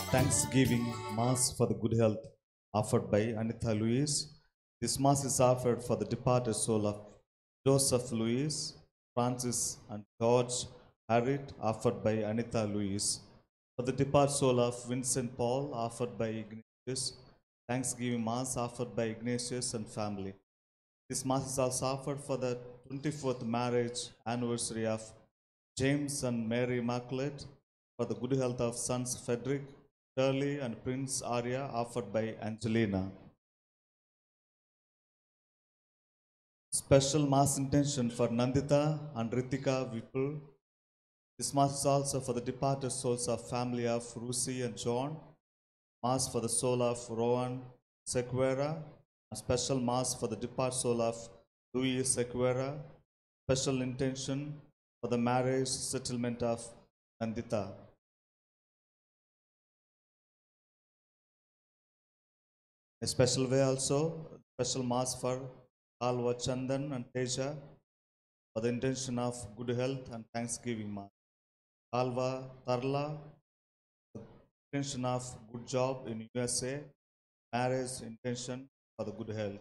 Thanksgiving Mass for the good health offered by Anita Louise. This Mass is offered for the departed soul of Joseph Louise, Francis, and George Harriet, offered by Anita Louise. For the departed soul of Vincent Paul, offered by Ignatius. Thanksgiving Mass offered by Ignatius and family. This Mass is also offered for the 24th marriage anniversary of James and Mary Immaculate, for the good health of sons Frederick, Shirley, and Prince Arya, offered by Angelina. Special Mass intention for Nandita and Ritika Vipul. This Mass is also for the departed souls of family of Rusi and John. Mass for the soul of Rowan Sequera. A special Mass for the departed soul of Louis Sequera. Special intention for the marriage settlement of Nandita. A special way also, special mass for Alva Chandan and Teja for the intention of good health and thanksgiving mass. Alva Tarla, the intention of good job in USA, marriage intention for the good health.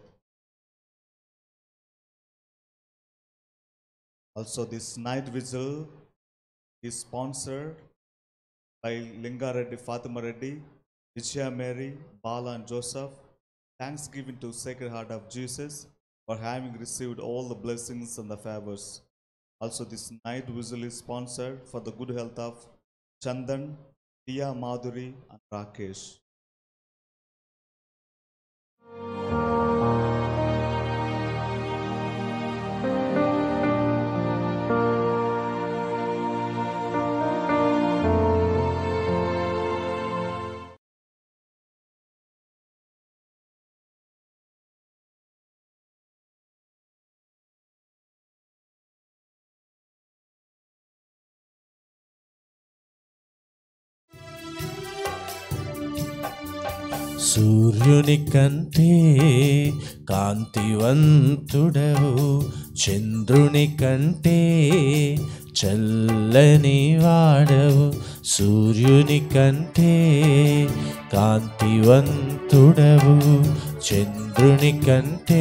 Also, this night vigil is sponsored by Linga Reddy, Fatima Reddy, Vijaya Mary, Bala and Joseph. Thanksgiving to Sacred Heart of Jesus for having received all the blessings and the favors. Also, this night vigil is sponsored for the good health of Chandan, Tia Madhuri, and Rakesh. సూర్యుని కంటే కాంతివంతుడవు చంద్రుని కంటే చల్లని వాడవు సూర్యుని కంటే కాంతివంతుడవు చంద్రుని కంటే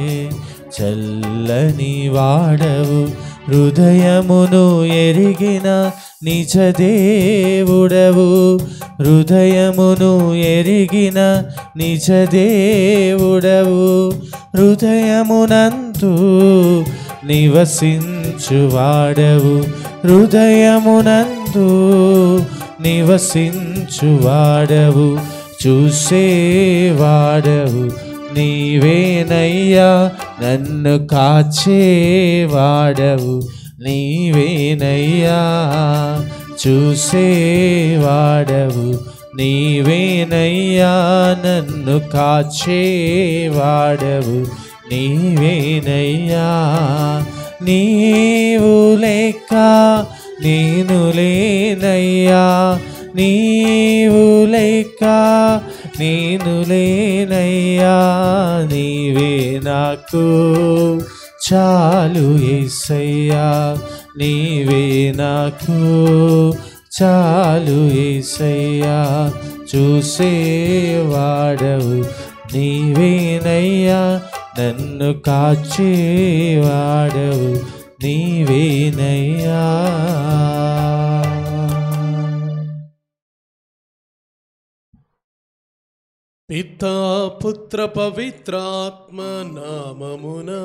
చల్లని వాడవు హృదయమును ఎరిగిన నిజ దేవుడవు హృదయమును ఎరిగిన నిజ దేవుడవు హృదయమునందు నివసించువాడవు హృదయమునందు నివసించువాడవు చూసేవాడవు నీవేనయ్యా నన్ను కాచేవాడవు నీవేనయ్యా చూసేవాడవు నీవేనయ్యా నన్ను కాచేవాడవు నీవేనయ్యా నీవు లేక నేను లేనయ్యా నీవు లేక నేను లేనయ్యా నీవే నాకు చాలు ఏసయ్యా నీవే నాకు చాలు ఏసయ్యా చూసేవాడవు నీవేనయ్యా నన్ను కాచేవాడవు నీవేనయ్యా పితా పుత్ర పవిత్రాత్మ నామమునా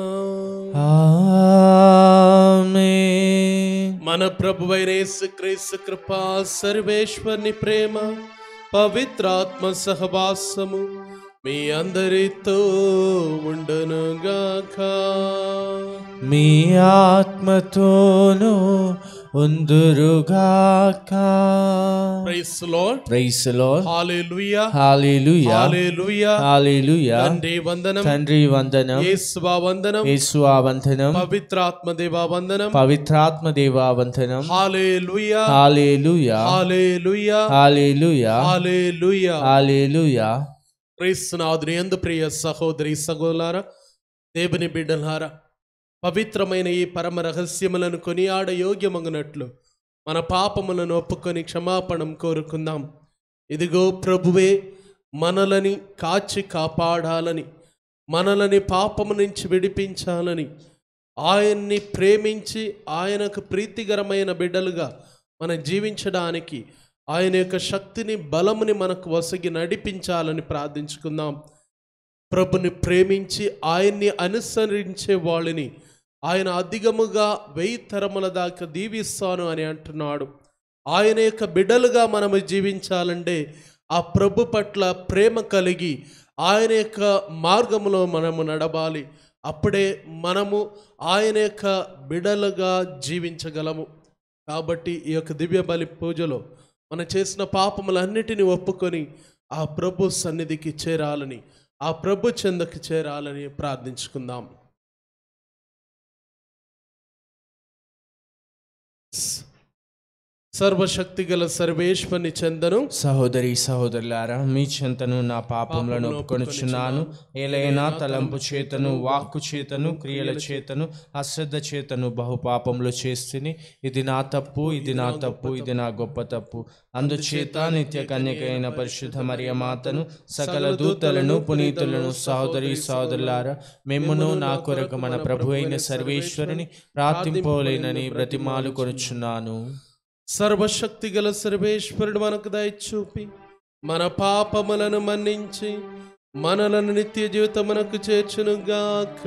ఆమేన్. మన ప్రభు క్రీస్తు కృపా సర్వేశ్వరుని ప్రేమ పవిత్రాత్మ సహవాసము మీ అందరితో ఉండునుగాక మీ ఆత్మతోను ఉందురుగాక praise Lord praise Lord hallelujah hallelujah hallelujah hallelujah తండ్రి వందనం తండ్రి వందనం యేసువా వందనం యేసువా వందనం పవిత్రాత్మ దేవా వందనం పవిత్రాత్మ దేవా వందనం హల్లెలూయా హల్లెలూయా హల్లెలూయా హల్లెలూయా హల్లెలూయా హల్లెలూయా క్రీస్తునాథుని ఎందు ప్రియ సహోదరి సహోదరులారా దేవుని బిడ్డలారా పవిత్రమైన ఈ పరమ రహస్యములను కొనియాడ యోగ్యమగునట్లు మన పాపములను ఒప్పుకొని క్షమాపణం కోరుకుందాం ఇదిగో ప్రభువే మనలని కాచి కాపాడాలని మనలని పాపము నుంచి విడిపించాలని ఆయన్ని ప్రేమించి ఆయనకు ప్రీతికరమైన బిడ్డలుగా మనం జీవించడానికి ఆయన యొక్క శక్తిని బలముని మనకు వసగి నడిపించాలని ప్రార్థించుకుందాం ప్రభుని ప్రేమించి ఆయన్ని అనుసరించే వాళ్ళని ఆయన అధికముగా వెయ్యి తరముల దాకా దీవిస్తాను అని అంటున్నాడు ఆయన యొక్క బిడ్డలుగా మనము జీవించాలంటే ఆ ప్రభు పట్ల ప్రేమ కలిగి ఆయన యొక్క మార్గములో మనము నడవాలి అప్పుడే మనము ఆయన యొక్క బిడలుగా జీవించగలము కాబట్టి ఈ యొక్క దివ్య బలి పూజలో మనం చేసిన పాపములన్నిటిని ఒప్పుకొని ఆ ప్రభు సన్నిధికి చేరాలని ఆ ప్రభు చెందకి చేరాలని ప్రార్థించుకుందాం సర్వశక్తి గల సర్వేశ్వని చెందను సహోదరి సహోదరులారా మీ చెంతను నా పాపములను పాపములను ఒప్పుకొనుచున్నాను ఏలైనా తలంపు చేతను వాక్కు చేతను క్రియల చేతను అశ్రద్ధ చేతను బహు పాపములు చేస్తుని ఇది నా తప్పు ఇది నా తప్పు ఇది నా గొప్ప తప్పు అందుచేత నిత్య కన్యకైన పరిశుద్ధ మరియ మాతను సకల దూతలను పునీతులను సహోదరి సహోదరులారా మిమ్మును నా కొరకు మన ప్రభు అయిన సర్వేశ్వరుని ప్రార్థింపోలేనని బ్రతిమాలు కొనుచున్నాను సర్వశక్తి గల సర్వేశ్వరుడు మనకు దయచూపి మన పాపములను మన్నించి మనలను నిత్య జీవితమునకు చేర్చునుగాక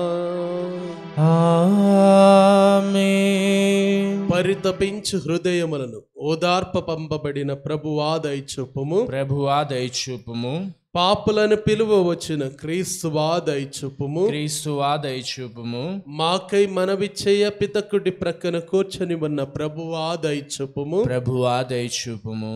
ఆమేన్ పరితపించు హృదయములను ఓదార్ప పంపబడిన ప్రభువా దయచూపుము ప్రభువా దయచూపుము పాపులను పిలువ వచ్చిన క్రీస్తువా దయచూపుము క్రీస్తువా దయచూపుము మాకై మనవి చేయ పితకుడి ప్రక్కన కూర్చొని ఉన్న ప్రభువా దయచూపుము ప్రభువా దయచూపుము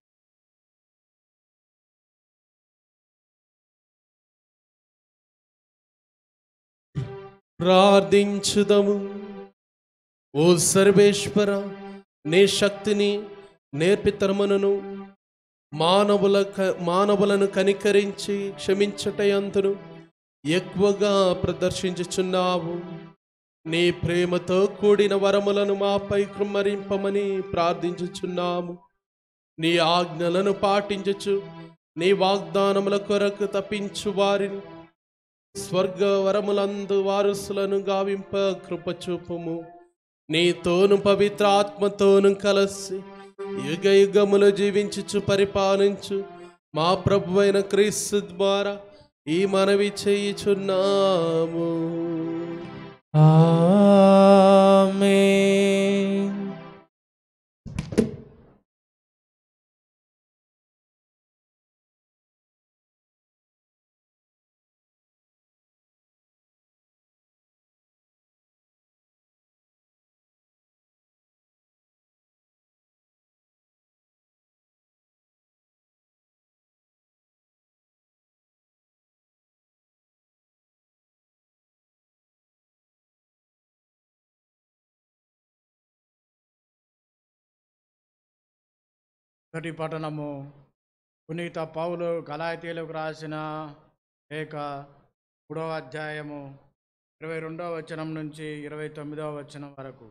ప్రార్థించుదము ఓ సర్వేశ్వర నీ శక్తిని నేర్పితరమును మానవుల క- మానవులను కనికరించి క్షమించటయంతును ఎక్కువగా ప్రదర్శించుచున్నావు నీ ప్రేమతో కూడిన వరములను మాపై కృమ్మరింపమని ప్రార్థించుచున్నాము నీ ఆజ్ఞలను పాటించుచు నీ వాగ్దానముల కొరకు తప్పించు వారిని స్వర్గ వరములందు వారసులను గావింప కృపచూపుము నీతోను పవిత్ర ఆత్మతోను కలసి యుగ యుగములు జీవించుచు పరిపాలించు మా ప్రభువైన క్రీస్తు ద్వారా ఈ మనవి చేయుచున్నాము ఆమేన్ ఒకటి పట్టణము పునీత పౌలు గలాతీలకు రాసిన లేఖ మూడవ అధ్యాయము ఇరవై రెండవ వచనం నుంచి ఇరవై తొమ్మిదవ వచనం వరకు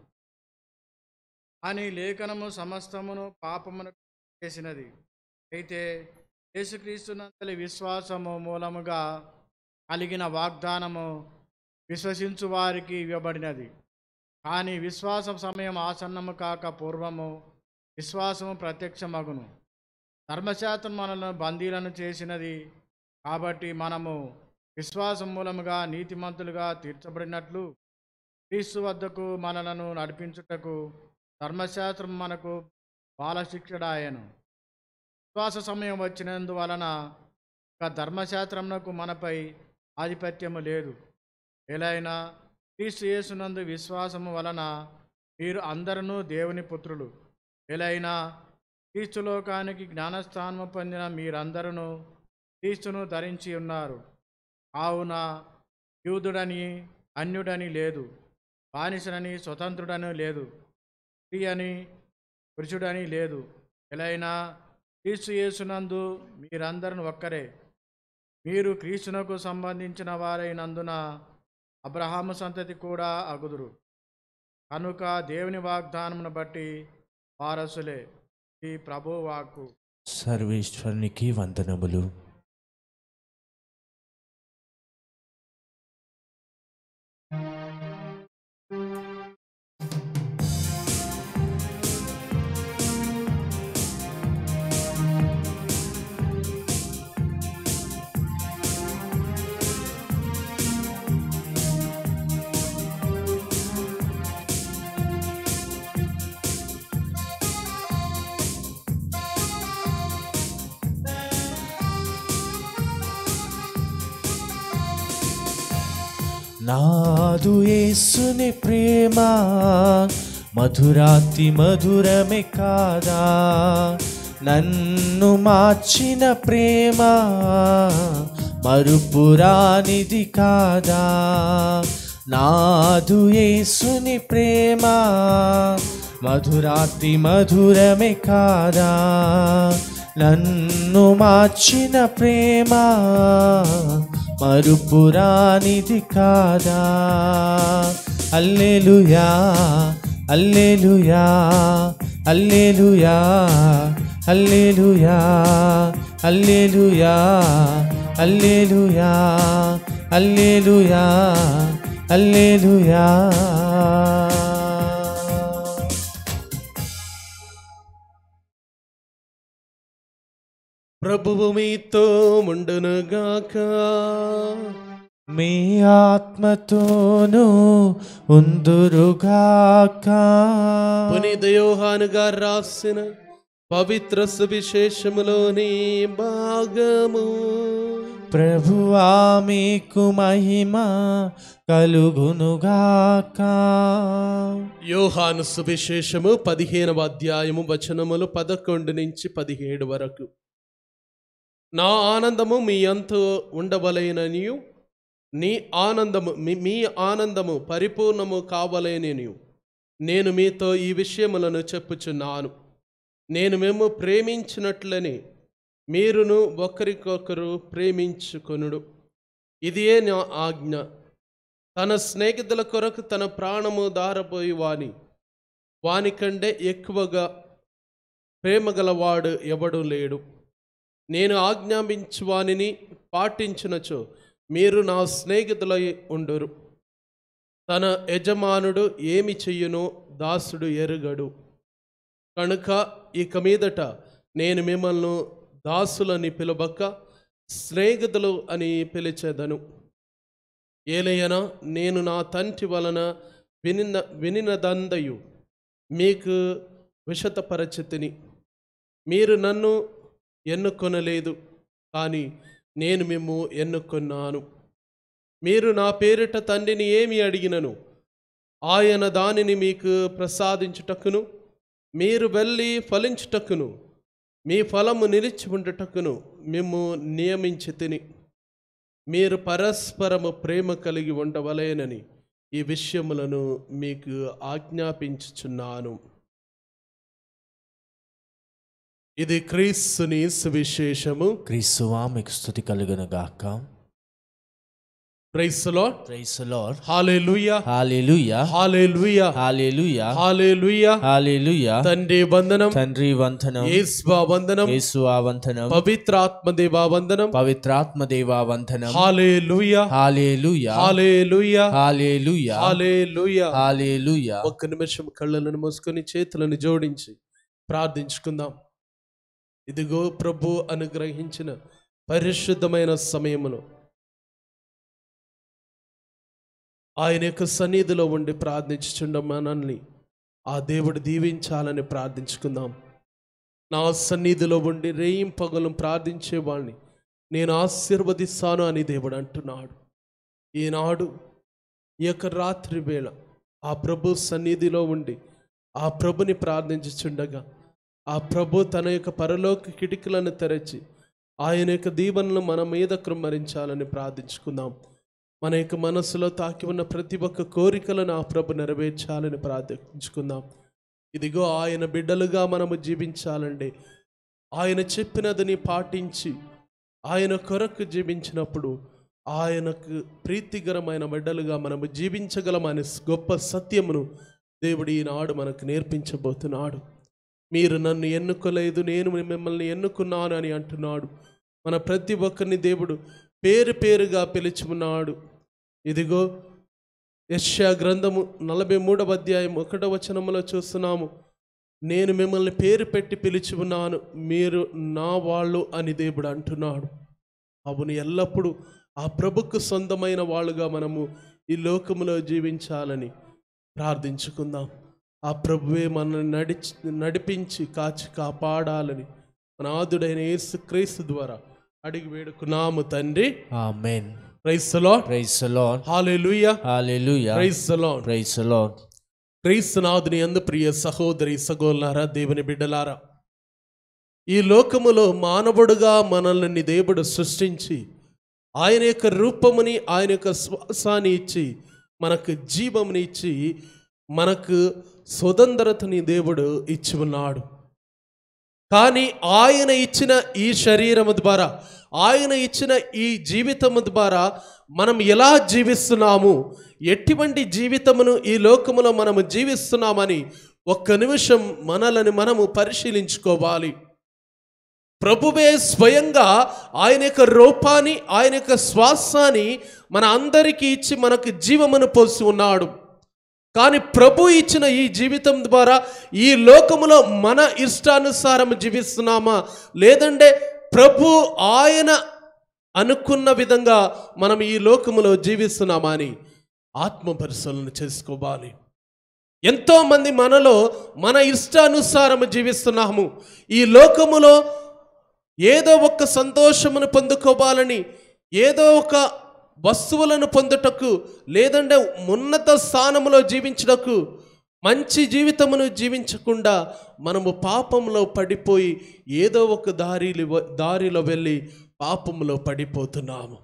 అని లేఖనము సమస్తమును పాపమును చేసినది అయితే యేసుక్రీస్తునంతలి విశ్వాసము మూలముగా కలిగిన వాగ్దానము విశ్వసించు వారికి ఇవ్వబడినది కానీ విశ్వాస సమయం ఆసన్నము కాక పూర్వము విశ్వాసము ప్రత్యక్షమగును ధర్మశాస్త్రం మనలను బందీలను చేసినది కాబట్టి మనము విశ్వాసం మూలముగా నీతిమంతులుగా తీర్చబడినట్లు క్రీస్తు వద్దకు మనలను నడిపించుటకు ధర్మశాస్త్రం మనకు బాలశిక్షడాయను విశ్వాస సమయం వచ్చినందువలన ఒక ధర్మశాస్త్రమునకు మనపై ఆధిపత్యము లేదు ఎలైనా క్రీస్తు యేసునందు విశ్వాసము వలన మీరు అందరూ దేవుని పుత్రులు ఎలైనా క్రీస్తు లోకానికి జ్ఞానస్థానము పొందిన మీరందరూ క్రీస్తును ధరించి ఉన్నారు కావున యూదుడని అన్యుడని లేదు బానిసనని స్వతంత్రుడని లేదు స్త్రీ అని పురుషుడని లేదు ఎలైనా క్రీస్తు యేసునందు మీరందరూ ఒక్కరే మీరు క్రీస్తునకు సంబంధించిన వారైనందున అబ్రహాము సంతతి కూడా అగుదురు కనుక దేవుని వాగ్దానమును బట్టి వారసులే ఈ ప్రభు వాక్కు సర్వేశ్వరునికి వందనములు నాదు యేసుని ప్రేమ మధురాతి మధురమే కాదా నన్ను మార్చిన ప్రేమ మరుపురానిది కాదా నాదు యేసుని ప్రేమ మధురాతి మధురమే కాదా నన్ను మార్చిన ప్రేమ మరుపురానిది కాదా alleluia alleluia alleluia alleluia alleluia alleluia alleluia alleluia ప్రభువు మీతో ముండునుగాక మీ ఆత్మతోనూ ఉందురుగాక పునీత యోహాను గారు రాసిన పవిత్ర సువిశేషములోని భాగము ప్రభువా మీకు మహిమ కలుగునుగాక యోహాను సువిశేషము పదిహేనవ అధ్యాయము వచనములు పదకొండు నుంచి పదిహేడు వరకు నా ఆనందము మీ అంతు ఉండవలెననియు నీ ఆనందము మీ మీ ఆనందము పరిపూర్ణము కావలేననియు నేను మీతో ఈ విషయములను చెప్పుచున్నాను నేను మేము ప్రేమించినట్లని మీరును ఒకరికొకరు ప్రేమించుకొనుడు ఇదియే నా ఆజ్ఞ తన స్నేహితుల కొరకు తన ప్రాణము దారపోయి వాని వానికంటే ఎక్కువగా ప్రేమగలవాడు ఎవడు లేడు నేను ఆజ్ఞాపించు వానిని పాటించినచో మీరు నా స్నేహితులై ఉండురు తన యజమానుడు ఏమి చెయ్యునో దాసుడు ఎరుగడు కనుక ఇక మీదట నేను మిమ్మల్ని దాసులని పిలవక స్నేహితులు అని పిలిచెదను ఏలయన నేను నా తండ్రి వలన వినిన వినినదందయు మీకు విషతపరచితిని మీరు నన్ను ఎన్నుకొనలేదు కానీ నేను మేము ఎన్నుకొన్నాను మీరు నా పేరిట తండ్రిని ఏమి అడిగినను ఆయన దానిని మీకు ప్రసాదించుటకును మీరు వెళ్ళి ఫలించుటకును మీ ఫలము నిలిచి ఉండుటకును మేము నియమించి తిని మీరు పరస్పరము ప్రేమ కలిగి ఉండవలేనని ఈ విషయములను మీకు ఆజ్ఞాపించుచున్నాను ఇది క్రీస్తుని సువిశేషము క్రీస్తువా మీకు స్థుతి కలుగునుగాక ప్రైస్లో praise Lord hallelujah hallelujah hallelujah hallelujah hallelujah hallelujah తండ్రి వందనం తండ్రి వందనం యేసువా వందనం యేసువా వందనం పవిత్రాత్మదేవా వందనం పవిత్రాత్మ దేవా వందనం hallelujah hallelujah hallelujah hallelujah hallelujah hallelujah ఒక్క నిమిషం కళ్ళలను మూసుకొని చేతులను జోడించి ప్రార్థించుకుందాం ఇదిగో ప్రభు అనుగ్రహించిన పరిశుద్ధమైన సమయములో ఆయన యొక్క సన్నిధిలో ఉండి ప్రార్థించుచుండ మనల్ని ఆ దేవుడు దీవించాలని ప్రార్థించుకుందాం నా సన్నిధిలో ఉండి రేయిం పగలం ప్రార్థించేవాడిని నేను ఆశీర్వదిస్తాను అని దేవుడు అంటున్నాడు ఈనాడు ఈ యొక్క రాత్రి వేళ ఆ ప్రభు సన్నిధిలో ఉండి ఆ ప్రభుని ప్రార్థించుచుండగా ఆ ప్రభు తన యొక్క పరలోక కిటికలను తెరచి ఆయన యొక్క దీవెనలు మన మీద కృమ్మరించాలని ప్రార్థించుకుందాం మన యొక్క మనసులో తాకి ఉన్న ప్రతి ఒక్క కోరికలను ఆ ప్రభు నెరవేర్చాలని ప్రార్థించుకుందాం ఇదిగో ఆయన బిడ్డలుగా మనము జీవించాలండి ఆయన చెప్పినదని పాటించి ఆయన కొరకు జీవించినప్పుడు ఆయనకు ప్రీతికరమైన బిడ్డలుగా మనము జీవించగలమనే గొప్ప సత్యమును దేవుడు ఈనాడు మనకు నేర్పించబోతున్నాడు మీరు నన్ను ఎన్నుకోలేదు నేను మిమ్మల్ని ఎన్నుకున్నాను అని అంటున్నాడు మన ప్రతి ఒక్కరిని దేవుడు పేరు పేరుగా పిలుచుకున్నాడు ఇదిగో యశ్యా గ్రంథము నలభై మూడవ అధ్యాయం ఒకటవ వచనములో చూస్తున్నాము నేను మిమ్మల్ని పేరు పెట్టి పిలిచి ఉన్నాను మీరు నా వాళ్ళు అని దేవుడు అంటున్నాడు అవును ఎల్లప్పుడూ ఆ ప్రభుకు సొంతమైన వాళ్ళుగా మనము ఈ లోకములో జీవించాలని ప్రార్థించుకుందాం ఆ ప్రభువే మనల్ని నడిచి నడిపించి కాచి కాపాడాలని మన ఆదుడైన యేసు క్రీస్తు ద్వారా అడిగి వేడుకున్నాము తండ్రి amen praise Lord praise Lord hallelujah hallelujah praise Lord praise Lord క్రీస్తునాథుని అందు ప్రియ సహోదరి సగోలారా దేవుని బిడ్డలారా ఈ లోకములో మానవుడుగా మనల్ని దేవుడు సృష్టించి ఆయన యొక్క రూపముని ఆయన యొక్క శ్వాసాన్ని ఇచ్చి మనకు జీవముని ఇచ్చి మనకు స్వతంత్రతని దేవుడు ఇచ్చి ఉన్నాడు కానీ ఆయన ఇచ్చిన ఈ శరీరము ద్వారా ఆయన ఇచ్చిన ఈ జీవితము ద్వారా మనం ఎలా జీవిస్తున్నాము ఎటువంటి జీవితమును ఈ లోకములో మనము జీవిస్తున్నామని ఒక్క నిమిషం మనలని మనము పరిశీలించుకోవాలి ప్రభువే స్వయంగా ఆయన యొక్క రూపాన్ని ఆయన యొక్క శ్వాసాన్ని మన అందరికీ ఇచ్చి మనకు జీవమును పోసి ఉన్నాడు కానీ ప్రభు ఇచ్చిన ఈ జీవితం ద్వారా ఈ లోకములో మన ఇష్టానుసారం జీవిస్తున్నామా లేదంటే ప్రభు ఆయన అనుకున్న విధంగా మనం ఈ లోకములో జీవిస్తున్నామా అని ఆత్మ పరిశీలన చేసుకోవాలి ఎంతోమంది మనలో మన ఇష్టానుసారం జీవిస్తున్నాము ఈ లోకములో ఏదో ఒక సంతోషమును పొందుకోవాలని ఏదో ఒక వస్తువులను పొందుటకు లేదంటే ఉన్నత స్థానములో జీవించుటకు మంచి జీవితమును జీవించకుండా మనము పాపంలో పడిపోయి ఏదో ఒక దారిలో దారిలో వెళ్ళి పాపములో పడిపోతున్నాము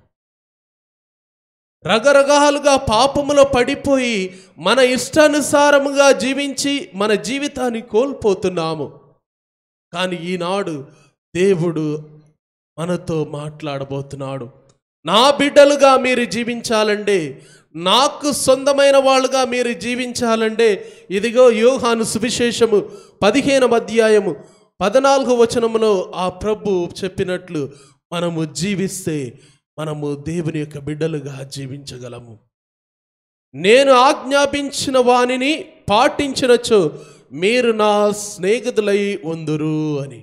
రకరకాలుగా పాపములో పడిపోయి మన ఇష్టానుసారముగా జీవించి మన జీవితాన్ని కోల్పోతున్నాము కానీ ఈనాడు దేవుడు మనతో మాట్లాడబోతున్నాడు నా బిడ్డలుగా మీరు జీవించాలంటే నాకు సొంతమైన వాళ్ళుగా మీరు జీవించాలంటే ఇదిగో యోహాను సువిశేషము పదిహేనవ అధ్యాయము పద్నాలుగు వచనములో ఆ ప్రభు చెప్పినట్లు మనము జీవిస్తే మనము దేవుని యొక్క బిడ్డలుగా జీవించగలము నేను ఆజ్ఞాపించిన వానిని పాటించినచో మీరు నా స్నేహితులై ఉందురు అని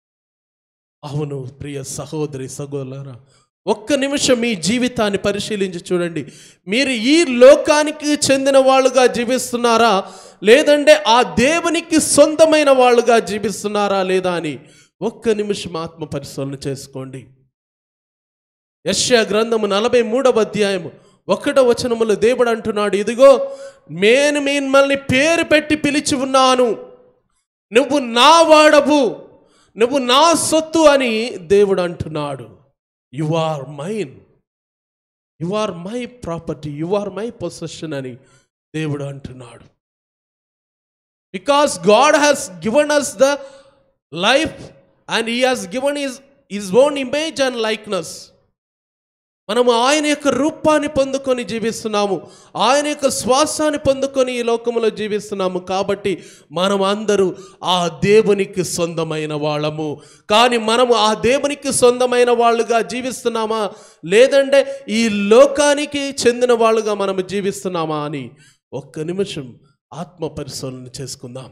అవును ప్రియ సహోదరి సహోదరా ఒక్క నిమిషం మీ జీవితాన్ని పరిశీలించి చూడండి మీరు ఈ లోకానికి చెందిన వాళ్ళుగా జీవిస్తున్నారా లేదంటే ఆ దేవునికి సొంతమైన వాళ్ళుగా జీవిస్తున్నారా లేదా అని ఒక్క నిమిషం ఆత్మ పరిశీలన చేసుకోండి యశ్యా గ్రంథము నలభై మూడవ అధ్యాయము ఒకటో వచనములో దేవుడు అంటున్నాడు ఇదిగో నేను మిమ్మల్ని పేరు పెట్టి పిలిచి ఉన్నాను నువ్వు నా వాడవు నువ్వు నా సొత్తు అని దేవుడు అంటున్నాడు you are mine you are my property you are my possession అని దేవుడు అంటున్నాడు because God has given us the life and he has given his his own image and likeness మనము ఆయన యొక్క రూపాన్ని పొందుకొని జీవిస్తున్నాము ఆయన యొక్క శ్వాసాన్ని పొందుకొని ఈ లోకంలో జీవిస్తున్నాము కాబట్టి మనం అందరూ ఆ దేవునికి సొంతమైన వాళ్ళము కానీ మనము ఆ దేవునికి సొంతమైన వాళ్ళుగా జీవిస్తున్నామా లేదంటే ఈ లోకానికి చెందిన వాళ్ళుగా మనము జీవిస్తున్నామా అని ఒక్క నిమిషం ఆత్మ పరిశీలన చేసుకుందాం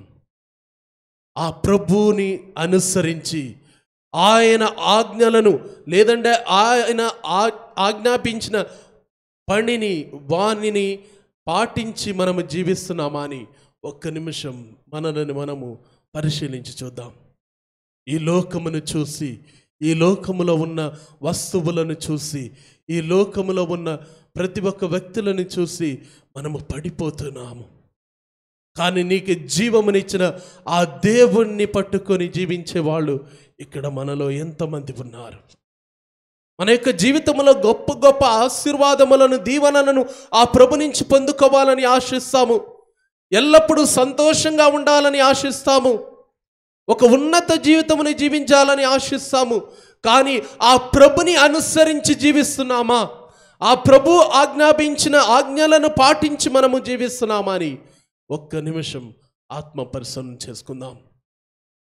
ఆ ప్రభువుని అనుసరించి ఆయన ఆజ్ఞలను లేదంటే ఆయన ఆ- ఆజ్ఞాపించిన పనిని వాణిని పాటించి మనము జీవిస్తున్నామా అని ఒక్క నిమిషం మనలను మనము పరిశీలించి చూద్దాం ఈ లోకమును చూసి ఈ లోకములో ఉన్న వస్తువులను చూసి ఈ లోకములో ఉన్న ప్రతి ఒక్క వ్యక్తులను చూసి మనము పడిపోతున్నాము కానీ నీకు జీవమునిచ్చిన ఆ దేవుణ్ణి పట్టుకొని జీవించే వాళ్ళు ఇక్కడ మనలో ఎంతమంది ఉన్నారు మన యొక్క జీవితంలో గొప్ప గొప్ప ఆశీర్వాదములను దీవెనలను ఆ ప్రభు నుంచి పొందుకోవాలని ఆశిస్తాము ఎల్లప్పుడూ సంతోషంగా ఉండాలని ఆశిస్తాము ఒక ఉన్నత జీవితముని జీవించాలని ఆశిస్తాము కానీ ఆ ప్రభుని అనుసరించి జీవిస్తున్నామా ఆ ప్రభు ఆజ్ఞాపించిన ఆజ్ఞలను పాటించి మనము జీవిస్తున్నామా అని ఒక్క నిమిషం ఆత్మ పరిశీలన చేసుకుందాం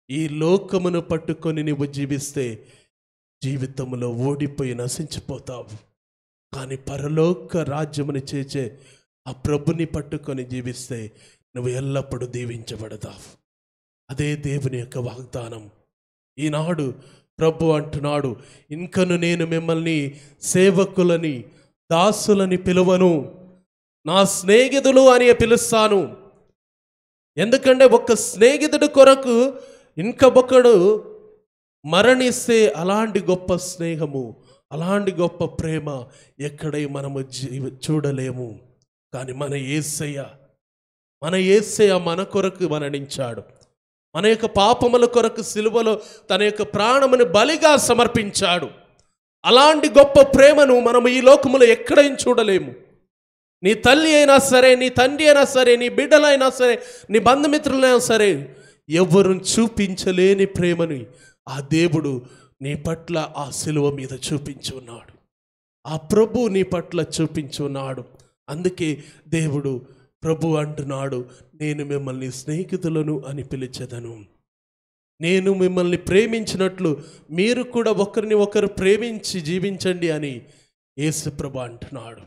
ఈ లోకమును పట్టుకొని నువ్వు జీవిస్తే జీవితంలో ఓడిపోయి నశించిపోతావు కానీ పరలోక రాజ్యముని చేచే ఆ ప్రభుని పట్టుకొని జీవిస్తే నువ్వు ఎల్లప్పుడూ దీవించబడతావు అదే దేవుని యొక్క వాగ్దానం ఈనాడు ప్రభు అంటున్నాడు ఇంకను నేను మిమ్మల్ని సేవకులని దాసులని పిలువను నా స్నేహితులు అని పిలుస్తాను ఎందుకంటే ఒక స్నేహితుడి కొరకు ఇంకొకడు మరణిస్తే అలాంటి గొప్ప స్నేహము అలాంటి గొప్ప ప్రేమ ఎక్కడై మనము జీవ చూడలేము కానీ మన ఏసయ్య మన ఏసయ్య మన కొరకు మరణించాడు మన యొక్క పాపముల కొరకు సిలువలో తన యొక్క ప్రాణముని బలిగా సమర్పించాడు అలాంటి గొప్ప ప్రేమను మనం ఈ లోకములో ఎక్కడైనా చూడలేము నీ తల్లి అయినా సరే నీ తండ్రి అయినా సరే నీ బిడ్డలైనా సరే నీ బంధుమిత్రులైనా సరే ఎవరు చూపించలేని ప్రేమని ఆ దేవుడు నీ పట్ల ఆ సిలువ మీద చూపించి ఉన్నాడు ఆ ప్రభు నీ పట్ల చూపించి ఉన్నాడు అందుకే దేవుడు ప్రభు అంటున్నాడు నేను మిమ్మల్ని స్నేహితులను అని పిలిచెదను నేను మిమ్మల్ని ప్రేమించినట్లు మీరు కూడా ఒకరిని ఒకరు ప్రేమించి జీవించండి అని యేసుప్రభు అంటున్నాడు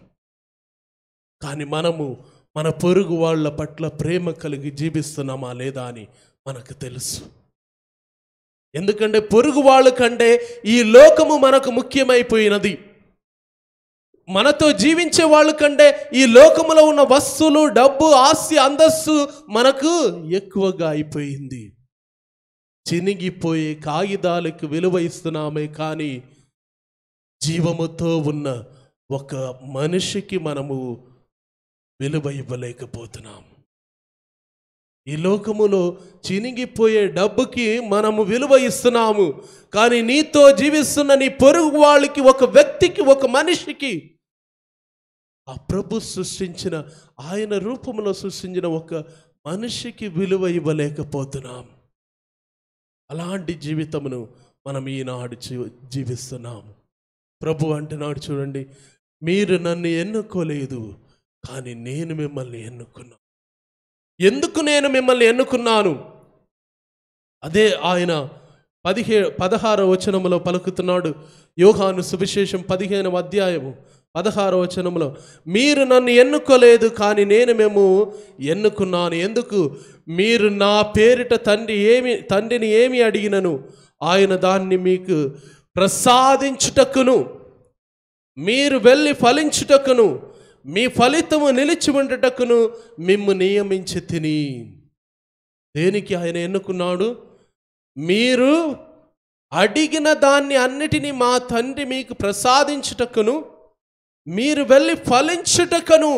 కానీ మనము మన పొరుగు వాళ్ళ పట్ల ప్రేమ కలిగి జీవిస్తున్నామా లేదా అని మనకు తెలుసు ఎందుకంటే పొరుగు వాళ్ళ కంటే ఈ లోకము మనకు ముఖ్యమైపోయినది మనతో జీవించే వాళ్ళ కంటే ఈ లోకములో ఉన్న వస్తువులు డబ్బు ఆస్తి అంతస్తు మనకు ఎక్కువగా అయిపోయింది చినిగిపోయే కాగితాలకు విలువ ఇస్తున్నామే కానీ జీవముతో ఉన్న ఒక మనిషికి మనము విలువ ఇవ్వలేకపోతున్నాం ఈ లోకములో చినిగిపోయే డబ్బుకి మనము విలువ ఇస్తున్నాము కానీ నీతో జీవిస్తున్న నీ పొరుగు వాళ్ళకి ఒక వ్యక్తికి ఒక మనిషికి ఆ ప్రభు సృష్టించిన ఆయన రూపంలో సృష్టించిన ఒక మనిషికి విలువ ఇవ్వలేకపోతున్నాం అలాంటి జీవితమును మనం ఈనాడు జీ- జీవిస్తున్నాము ప్రభు అంటున్నాడు చూడండి మీరు నన్ను ఎన్నుకోలేదు కానీ నేను మిమ్మల్ని ఎన్నుకున్నాను ఎందుకు నేను మిమ్మల్ని ఎన్నుకున్నాను అదే ఆయన పదిహే పదహారవ వచనములో పలుకుతున్నాడు యోహాను సువిశేషం పదిహేనవ అధ్యాయము పదహారవ వచనములో మీరు నన్ను ఎన్నుకోలేదు కానీ నేను మేము ఎన్నుకున్నాను ఎందుకు మీరు నా పేరిట తండ్రి ఏమి తండ్రిని ఏమి అడిగినను ఆయన దాన్ని మీకు ప్రసాదించుటకును మీరు వెళ్ళి ఫలించుటకును మీ ఫలితము నిలిచి ఉండటకును మిమ్ము నియమించి తిని దేనికి ఆయన ఎన్నుకున్నాడు మీరు అడిగిన దాన్ని అన్నిటినీ మా తండ్రి మీకు ప్రసాదించుటకును మీరు వెళ్ళి ఫలించుటకును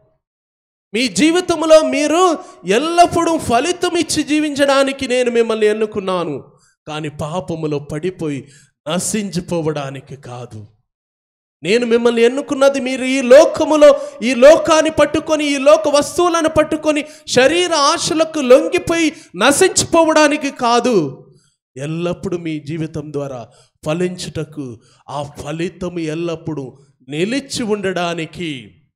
మీ జీవితంలో మీరు ఎల్లప్పుడూ ఫలితం ఇచ్చి జీవించడానికి నేను మిమ్మల్ని ఎన్నుకున్నాను కానీ పాపములో పడిపోయి నశించిపోవడానికి కాదు నేను మిమ్మల్ని ఎన్నుకున్నది మీరు ఈ లోకములో ఈ లోకాన్ని పట్టుకొని ఈ లోక వస్తువులను పట్టుకొని శరీర ఆశలకు లొంగిపోయి నశించిపోవడానికి కాదు ఎల్లప్పుడూ మీ జీవితం ద్వారా ఫలించుటకు ఆ ఫలితము ఎల్లప్పుడూ నిలిచి ఉండడానికి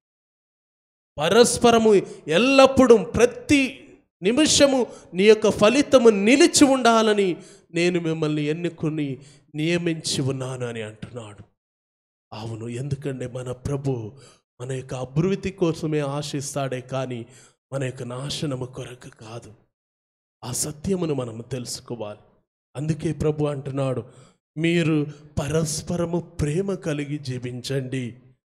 పరస్పరము ఎల్లప్పుడూ ప్రతి నిమిషము నీ యొక్క ఫలితము నిలిచి ఉండాలని నేను మిమ్మల్ని ఎన్నుకొని నియమించి ఉన్నాను అని అంటున్నాడు అవును ఎందుకంటే మన ప్రభు మన యొక్క అభివృద్ధి కోసమే ఆశిస్తాడే కానీ మన యొక్క నాశనము కొరకు కాదు ఆ సత్యమును మనం తెలుసుకోవాలి అందుకే ప్రభు అంటున్నాడు మీరు పరస్పరము ప్రేమ కలిగి జీవించండి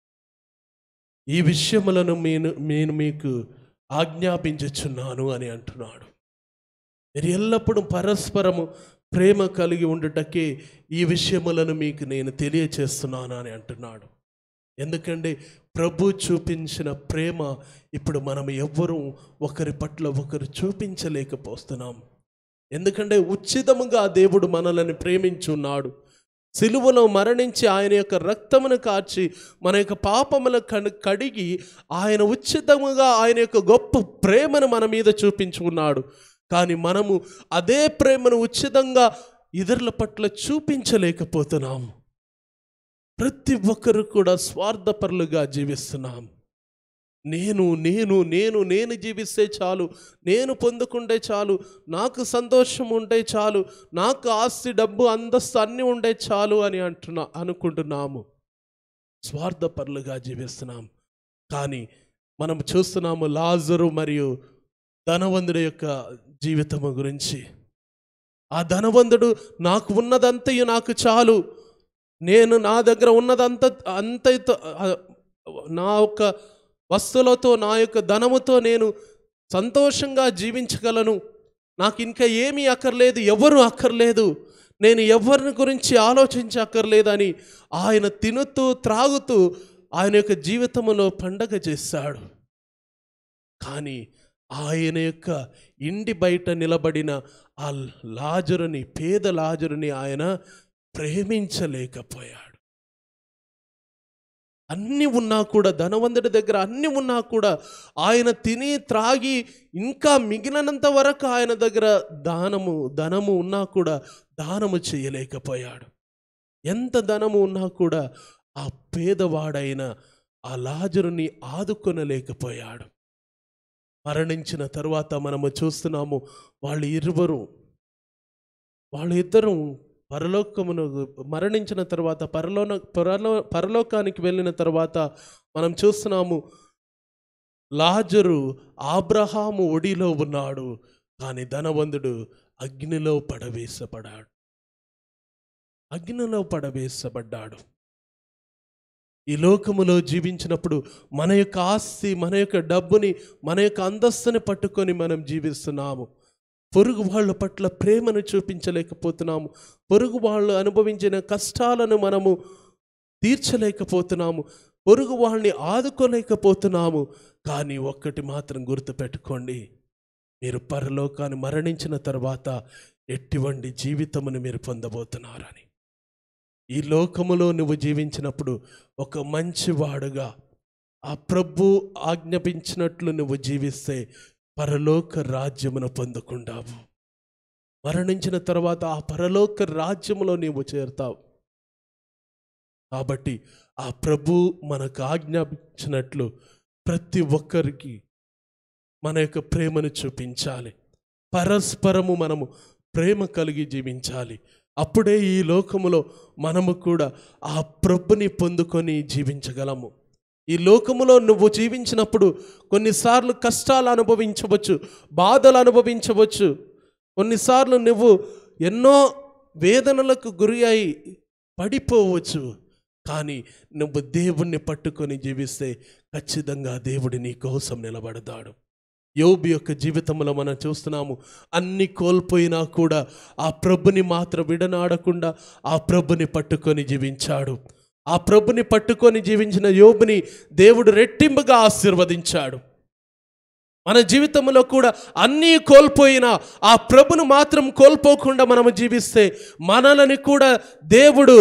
ఈ విషయములను నేను నేను మీకు ఆజ్ఞాపించుచున్నాను అని అంటున్నాడు మీరు ఎల్లప్పుడూ పరస్పరము ప్రేమ కలిగి ఉండుటకే ఈ విషయములను మీకు నేను తెలియచేస్తున్నాను అని అంటున్నాడు ఎందుకంటే ప్రభు చూపించిన ప్రేమ ఇప్పుడు మనం ఎవ్వరూ ఒకరి పట్ల ఒకరు చూపించలేకపోతున్నాం ఎందుకంటే ఉచితముగా దేవుడు మనల్ని ప్రేమించున్నాడు సిలువలో మరణించి ఆయన యొక్క రక్తమును కార్చి మన యొక్క పాపముల కను కడిగి ఆయన ఉచితముగా ఆయన యొక్క గొప్ప ప్రేమను మన మీద చూపించుకున్నాడు కానీ మనము అదే ప్రేమను ఉచితంగా ఇతరుల పట్ల చూపించలేకపోతున్నాము ప్రతి ఒక్కరు కూడా స్వార్థపరులుగా జీవిస్తున్నాం నేను నేను నేను నేను జీవిస్తే చాలు నేను పొందుకుంటే చాలు నాకు సంతోషం ఉంటే చాలు నాకు ఆస్తి డబ్బు అందస్తు అన్నీ ఉంటే చాలు అని అంటున్నా అనుకుంటున్నాము స్వార్థపరులుగా జీవిస్తున్నాం కానీ మనం చూస్తున్నాము లాజరు మరియు ధనవంతుడి యొక్క జీవితము గురించి ఆ ధనవంతుడు నాకు ఉన్నదంతయు నాకు చాలు నేను నా దగ్గర ఉన్నదంత అంతతో నా యొక్క వస్తువులతో నా యొక్క ధనముతో నేను సంతోషంగా జీవించగలను నాకు ఇంకా ఏమీ అక్కర్లేదు ఎవరు అక్కర్లేదు నేను ఎవరిని గురించి ఆలోచించి అక్కర్లేదని ఆయన తినుతూ త్రాగుతూ ఆయన యొక్క జీవితంలో పండగ చేశాడు కానీ ఆయన యొక్క ఇంటి బయట నిలబడిన ఆ లాజరుని పేద లాజరుని ఆయన ప్రేమించలేకపోయాడు అన్నీ ఉన్నా కూడా ధనవంతుడి దగ్గర అన్నీ ఉన్నా కూడా ఆయన తిని త్రాగి ఇంకా మిగిలినంత వరకు ఆయన దగ్గర దానము ధనము ఉన్నా కూడా దానము చేయలేకపోయాడు ఎంత ధనము ఉన్నా కూడా ఆ పేదవాడైన ఆ లాజరుని ఆదుకొనలేకపోయాడు మరణించిన తరువాత మనము చూస్తున్నాము వాళ్ళు ఇరువురు వాళ్ళు ఇద్దరు పరలోకమును మరణించిన తర్వాత పరలోన పరలో పరలోకానికి వెళ్ళిన తర్వాత మనం చూస్తున్నాము లాజరు ఆబ్రహాము ఒడిలో ఉన్నాడు కానీ ధనవంతుడు అగ్నిలో పడవేసబడాడు అగ్నిలో పడవేసబడ్డాడు ఈ లోకములో జీవించినప్పుడు మన యొక్క ఆస్తి మన యొక్క డబ్బుని మన యొక్క అంతస్తుని పట్టుకొని మనం జీవిస్తున్నాము పొరుగు వాళ్ళ పట్ల ప్రేమను చూపించలేకపోతున్నాము పొరుగు వాళ్ళు అనుభవించిన కష్టాలను మనము తీర్చలేకపోతున్నాము పొరుగు వాళ్ళని ఆదుకోలేకపోతున్నాము కానీ ఒక్కటి మాత్రం గుర్తుపెట్టుకోండి మీరు పరలోకాన్ని మరణించిన తర్వాత ఎటువంటి జీవితమును మీరు పొందబోతున్నారని ఈ లోకములో నువ్వు జీవించినప్పుడు ఒక మంచివాడుగా ఆ ప్రభు ఆజ్ఞాపించినట్లు నువ్వు జీవిస్తే పరలోక రాజ్యమును పొందుకుంటావు మరణించిన తర్వాత ఆ పరలోక రాజ్యములో నీవు చేరుతావు కాబట్టి ఆ ప్రభు మనకు ఆజ్ఞాపించినట్లు ప్రతి ఒక్కరికి మన యొక్క ప్రేమను చూపించాలి పరస్పరము మనము ప్రేమ కలిగి జీవించాలి అప్పుడే ఈ లోకములో మనము కూడా ఆ ప్రభుని పొందుకొని జీవించగలము ఈ లోకములో నువ్వు జీవించినప్పుడు కొన్నిసార్లు కష్టాలు అనుభవించవచ్చు బాధలు అనుభవించవచ్చు కొన్నిసార్లు నువ్వు ఎన్నో వేదనలకు గురి అయి పడిపోవచ్చు కానీ నువ్వు దేవుణ్ణి పట్టుకొని జీవిస్తే ఖచ్చితంగా దేవుడి నీ కోసం నిలబడతాడు యోబు యొక్క జీవితంలో మనం చూస్తున్నాము అన్ని కోల్పోయినా కూడా ఆ ప్రభుని మాత్రం విడనాడకుండా ఆ ప్రభుని పట్టుకొని జీవించాడు ఆ ప్రభుని పట్టుకొని జీవించిన యోబుని దేవుడు రెట్టింపుగా ఆశీర్వదించాడు మన జీవితంలో కూడా అన్నీ కోల్పోయినా ఆ ప్రభును మాత్రం కోల్పోకుండా మనము జీవిస్తే మనలని కూడా దేవుడు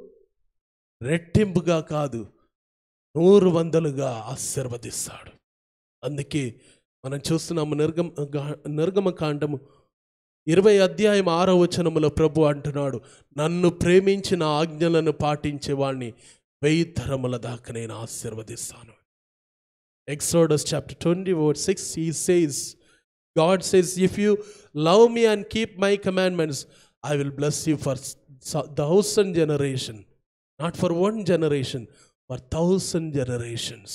రెట్టింపుగా కాదు నూరు వందలుగా ఆశీర్వదిస్తాడు అందుకే మనం చూస్తున్నాము నిర్గమ గా- నిర్గమ కాండము ఇరవై అధ్యాయం ఆరో వచనములో ప్రభు అంటున్నాడు నన్ను ప్రేమించిన ఆజ్ఞలను పాటించే వాడిని వెయ్యి తరముల దాకా నేను ఆశీర్వదిస్తాను Exodus chapter twenty word six he says God says if you love me and keep my commandments I will bless you for thousand generation not for one generation for thousand generations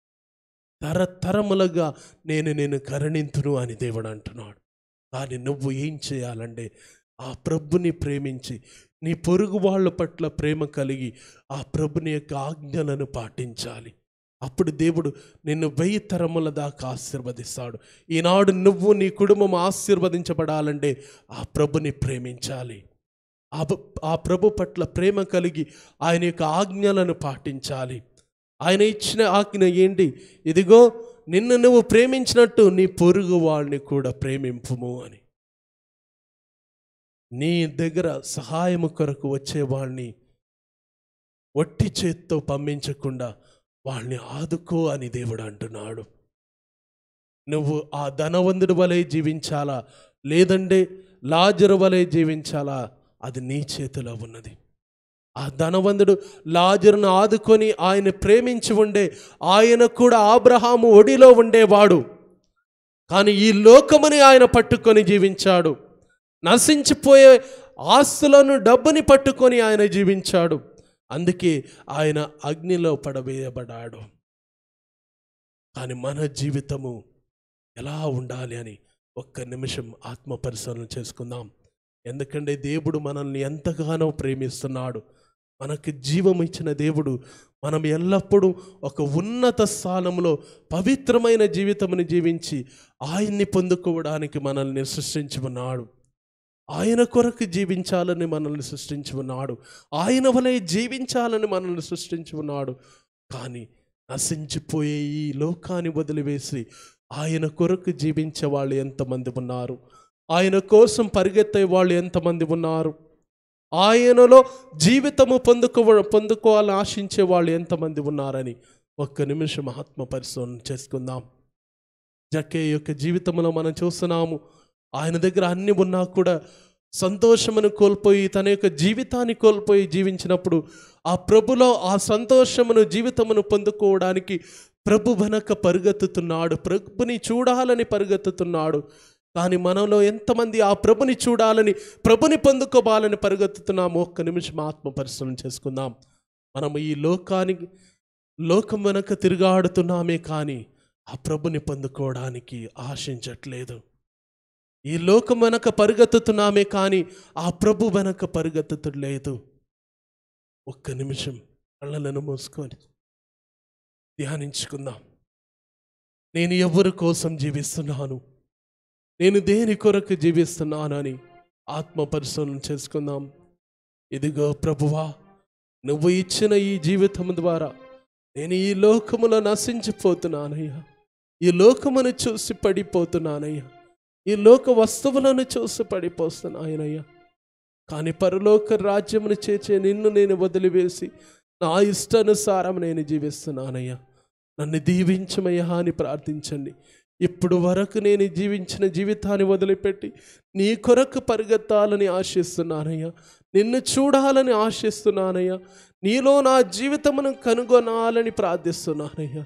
తరతరములుగా నేను నేను కరుణింతును అని దేవుడు అంటున్నాడు కానీ నువ్వు ఏం చేయాలంటే ఆ ప్రభుని ప్రేమించి నీ పొరుగు వాళ్ళ పట్ల ప్రేమ కలిగి ఆ ప్రభుని యొక్క ఆజ్ఞలను పాటించాలి అప్పుడు దేవుడు నిన్ను వెయ్యి తరముల దాకా ఆశీర్వదిస్తాడు ఈనాడు నువ్వు నీ కుటుంబం ఆశీర్వదించబడాలంటే ఆ ప్రభుని ప్రేమించాలి ఆ ప- ఆ ప్రభు పట్ల ప్రేమ కలిగి ఆయన యొక్క ఆజ్ఞలను పాటించాలి ఆయన ఇచ్చిన ఆజ్ఞ ఏంటి ఇదిగో నిన్ను నువ్వు ప్రేమించినట్టు నీ పొరుగు వాళ్ళని కూడా ప్రేమింపుము అని నీ దగ్గర సహాయము కొరకు వచ్చేవాళ్ళని ఒట్టి చేత్తో పంపించకుండా వాళ్ళని ఆదుకో అని దేవుడు అంటున్నాడు నువ్వు ఆ ధనవంతుడి వలె జీవించాలా లేదంటే లాజరు వలె జీవించాలా అది నీ చేతిలో ఉన్నది ఆ ధనవంతుడు లాజరును ఆదుకొని ఆయన ప్రేమించి ఉండే ఆయన కూడా ఆబ్రహాము ఒడిలో ఉండేవాడు కానీ ఈ లోకముని ఆయన పట్టుకొని జీవించాడు నశించిపోయే ఆస్తులను డబ్బుని పట్టుకొని ఆయన జీవించాడు అందుకే ఆయన అగ్నిలో పడవేయబడ్డాడు కానీ మన జీవితము ఎలా ఉండాలి అని ఒక్క నిమిషం ఆత్మ పరిశీలన చేసుకుందాం ఎందుకంటే దేవుడు మనల్ని ఎంతగానో ప్రేమిస్తున్నాడు మనకు జీవం ఇచ్చిన దేవుడు మనం ఎల్లప్పుడూ ఒక ఉన్నత స్థానంలో పవిత్రమైన జీవితముని జీవించి ఆయన్ని పొందుకోవడానికి మనల్ని సృష్టించి ఉన్నాడు ఆయన కొరకు జీవించాలని మనల్ని సృష్టించి ఉన్నాడు ఆయన వలె జీవించాలని మనల్ని సృష్టించి ఉన్నాడు కానీ నశించిపోయే ఈ లోకాన్ని వదిలివేసి ఆయన కొరకు జీవించే వాళ్ళు ఎంతమంది ఉన్నారు ఆయన కోసం పరిగెత్తే వాళ్ళు ఎంతమంది ఉన్నారు ఆయనలో జీవితము పొందుకో పొందుకోవాలని ఆశించే వాళ్ళు ఎంతమంది ఉన్నారని ఒక్క నిమిషం ఆత్మ పరిశోధన చేసుకుందాం జకే యొక్క జీవితంలో మనం చూస్తున్నాము ఆయన దగ్గర అన్ని ఉన్నా కూడా సంతోషమును కోల్పోయి తన యొక్క జీవితాన్ని కోల్పోయి జీవించినప్పుడు ఆ ప్రభులో ఆ సంతోషమును జీవితమును పొందుకోవడానికి ప్రభు వెనక పరుగెత్తుతున్నాడు ప్రభుని చూడాలని పరుగెత్తుతున్నాడు కానీ మనలో ఎంతమంది ఆ ప్రభుని చూడాలని ప్రభుని పొందుకోవాలని పరుగెత్తుతున్నాము ఒక్క నిమిషం ఆత్మ పరిశీలన చేసుకుందాం మనం ఈ లోకానికి లోకం వెనక తిరుగాడుతున్నామే కానీ ఆ ప్రభుని పొందుకోవడానికి ఆశించట్లేదు ఈ లోకం వెనక పరిగెత్తుతున్నామే కానీ ఆ ప్రభు వెనక పరిగెత్తుతలేదు ఒక్క నిమిషం కళ్ళలను మూసుకొని ధ్యానించుకుందాం నేను ఎవరి కోసం జీవిస్తున్నాను నేను దేని కొరకు జీవిస్తున్నాను అని ఆత్మ పరిశీలన చేసుకుందాం ఇదిగో ప్రభువా నువ్వు ఇచ్చిన ఈ జీవితం ద్వారా నేను ఈ లోకములో నశించిపోతున్నానయ్యా ఈ లోకమును చూసి పడిపోతున్నానయ్యా ఈ లోక వస్తువులను చూసి పడిపోస్తున్నాయనయ్యా కానీ పరలోక రాజ్యమును చేర్చే నిన్ను నేను వదిలివేసి నా ఇష్టానుసారం నేను జీవిస్తున్నానయ్యా నన్ను దీవించమయ్యా అని ప్రార్థించండి ఇప్పుడు వరకు నేను జీవించిన జీవితాన్ని వదిలిపెట్టి నీ కొరకు పరిగెత్తాలని ఆశిస్తున్నానయ్యా నిన్ను చూడాలని ఆశిస్తున్నానయ్యా నీలో నా జీవితమును కనుగొనాలని ప్రార్థిస్తున్నానయ్యా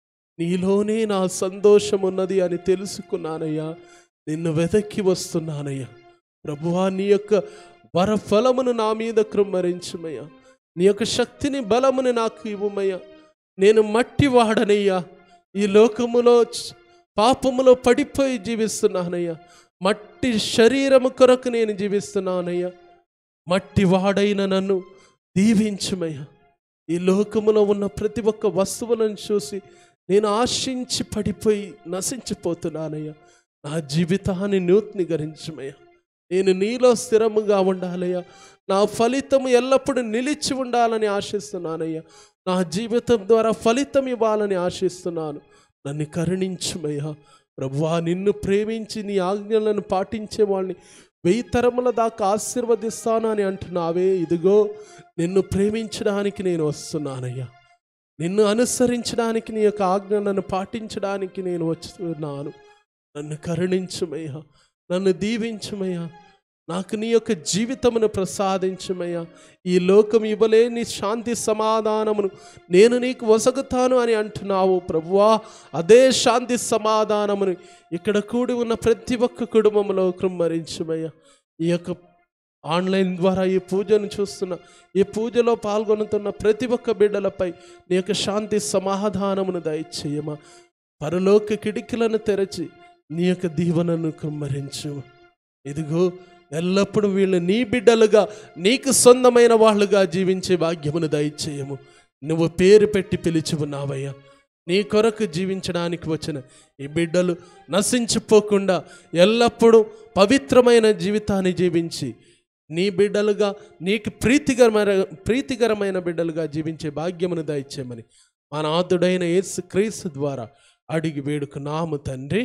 నీలోనే నా సంతోషం ఉన్నది అని తెలుసుకున్నానయ్యా నిన్ను వెదక్కి వస్తున్నానయ్యా ప్రభువా నీ యొక్క వరఫలమును నా మీద కృమ్మరించమయ్యా నీ యొక్క శక్తిని బలముని నాకు ఇవ్వమయ్యా నేను మట్టి వాడనయ్యా ఈ లోకములో చ- పాపములో పడిపోయి జీవిస్తున్నానయ్యా మట్టి శరీరము కొరకు నేను జీవిస్తున్నానయ్యా మట్టి వాడైన నన్ను దీవించమయ్యా ఈ లోకములో ఉన్న ప్రతి ఒక్క వస్తువులను చూసి నేను ఆశించి పడిపోయి నశించిపోతున్నానయ్యా నా జీవితాన్ని నూతనీకరించమయ్యా నేను నీలో స్థిరముగా ఉండాలయ్యా నా ఫలితం ఎల్లప్పుడూ నిలిచి ఉండాలని ఆశిస్తున్నానయ్యా నా జీవితం ద్వారా ఫలితం ఇవ్వాలని ఆశిస్తున్నాను నన్ను కరుణించుమయ్యా ప్రభువా నిన్ను ప్రేమించి నీ ఆజ్ఞలను పాటించే వాళ్ళని వెయ్యి తరముల దాకా ఆశీర్వదిస్తాను అని అంటున్నావే ఇదిగో నిన్ను ప్రేమించడానికి నేను వస్తున్నానయ్యా నిన్ను అనుసరించడానికి నీ యొక్క ఆజ్ఞలను పాటించడానికి నేను వస్తున్నాను నన్ను కరుణించుమయ్యా నన్ను దీవించుమయ్యా నాకు నీ యొక్క జీవితమును ప్రసాదించుమయ్యా ఈ లోకం ఇవ్వలేని శాంతి సమాధానమును నేను నీకు వసగుతాను అని అంటున్నావు ప్రభువా అదే శాంతి సమాధానమును ఇక్కడ కూడి ఉన్న ప్రతి ఒక్క కుటుంబంలో కృమ్మరించుమయ్యా ఈ యొక్క ఆన్లైన్ ద్వారా ఈ పూజను చూస్తున్న ఈ పూజలో పాల్గొనుతున్న ప్రతి ఒక్క బిడ్డలపై నీ యొక్క శాంతి సమాధానమును దయచేయమా పరలోక కిటికీలను తెరచి నీ యొక్క దీవెనను కుమ్మరించు ఇదిగో ఎల్లప్పుడూ వీళ్ళు నీ బిడ్డలుగా నీకు సొంతమైన వాళ్ళుగా జీవించే భాగ్యమును దయచేయము నువ్వు పేరు పెట్టి పిలిచి ఉన్నావయ్యా నీ కొరకు జీవించడానికి వచ్చిన ఈ బిడ్డలు నశించిపోకుండా ఎల్లప్పుడూ పవిత్రమైన జీవితాన్ని జీవించి నీ బిడ్డలుగా నీకు ప్రీతికరమైన ప్రీతికరమైన బిడ్డలుగా జీవించే భాగ్యమును దయచేయమని మన ఆదుడైన యేసు క్రీస్తు ద్వారా అడిగి వేడుకున్నాము తండ్రి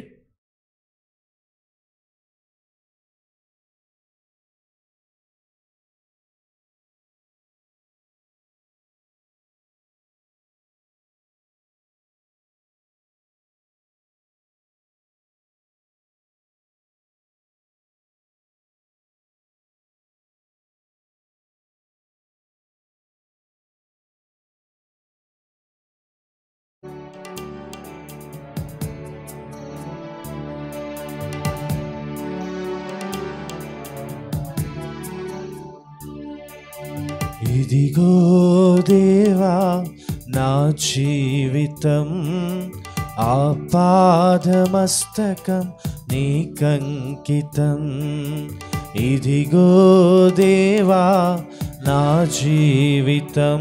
ఇదిగో దేవా నా జీవితం ఆపాదమస్తకం నీకంకితం ఇదిగో దేవా నా జీవితం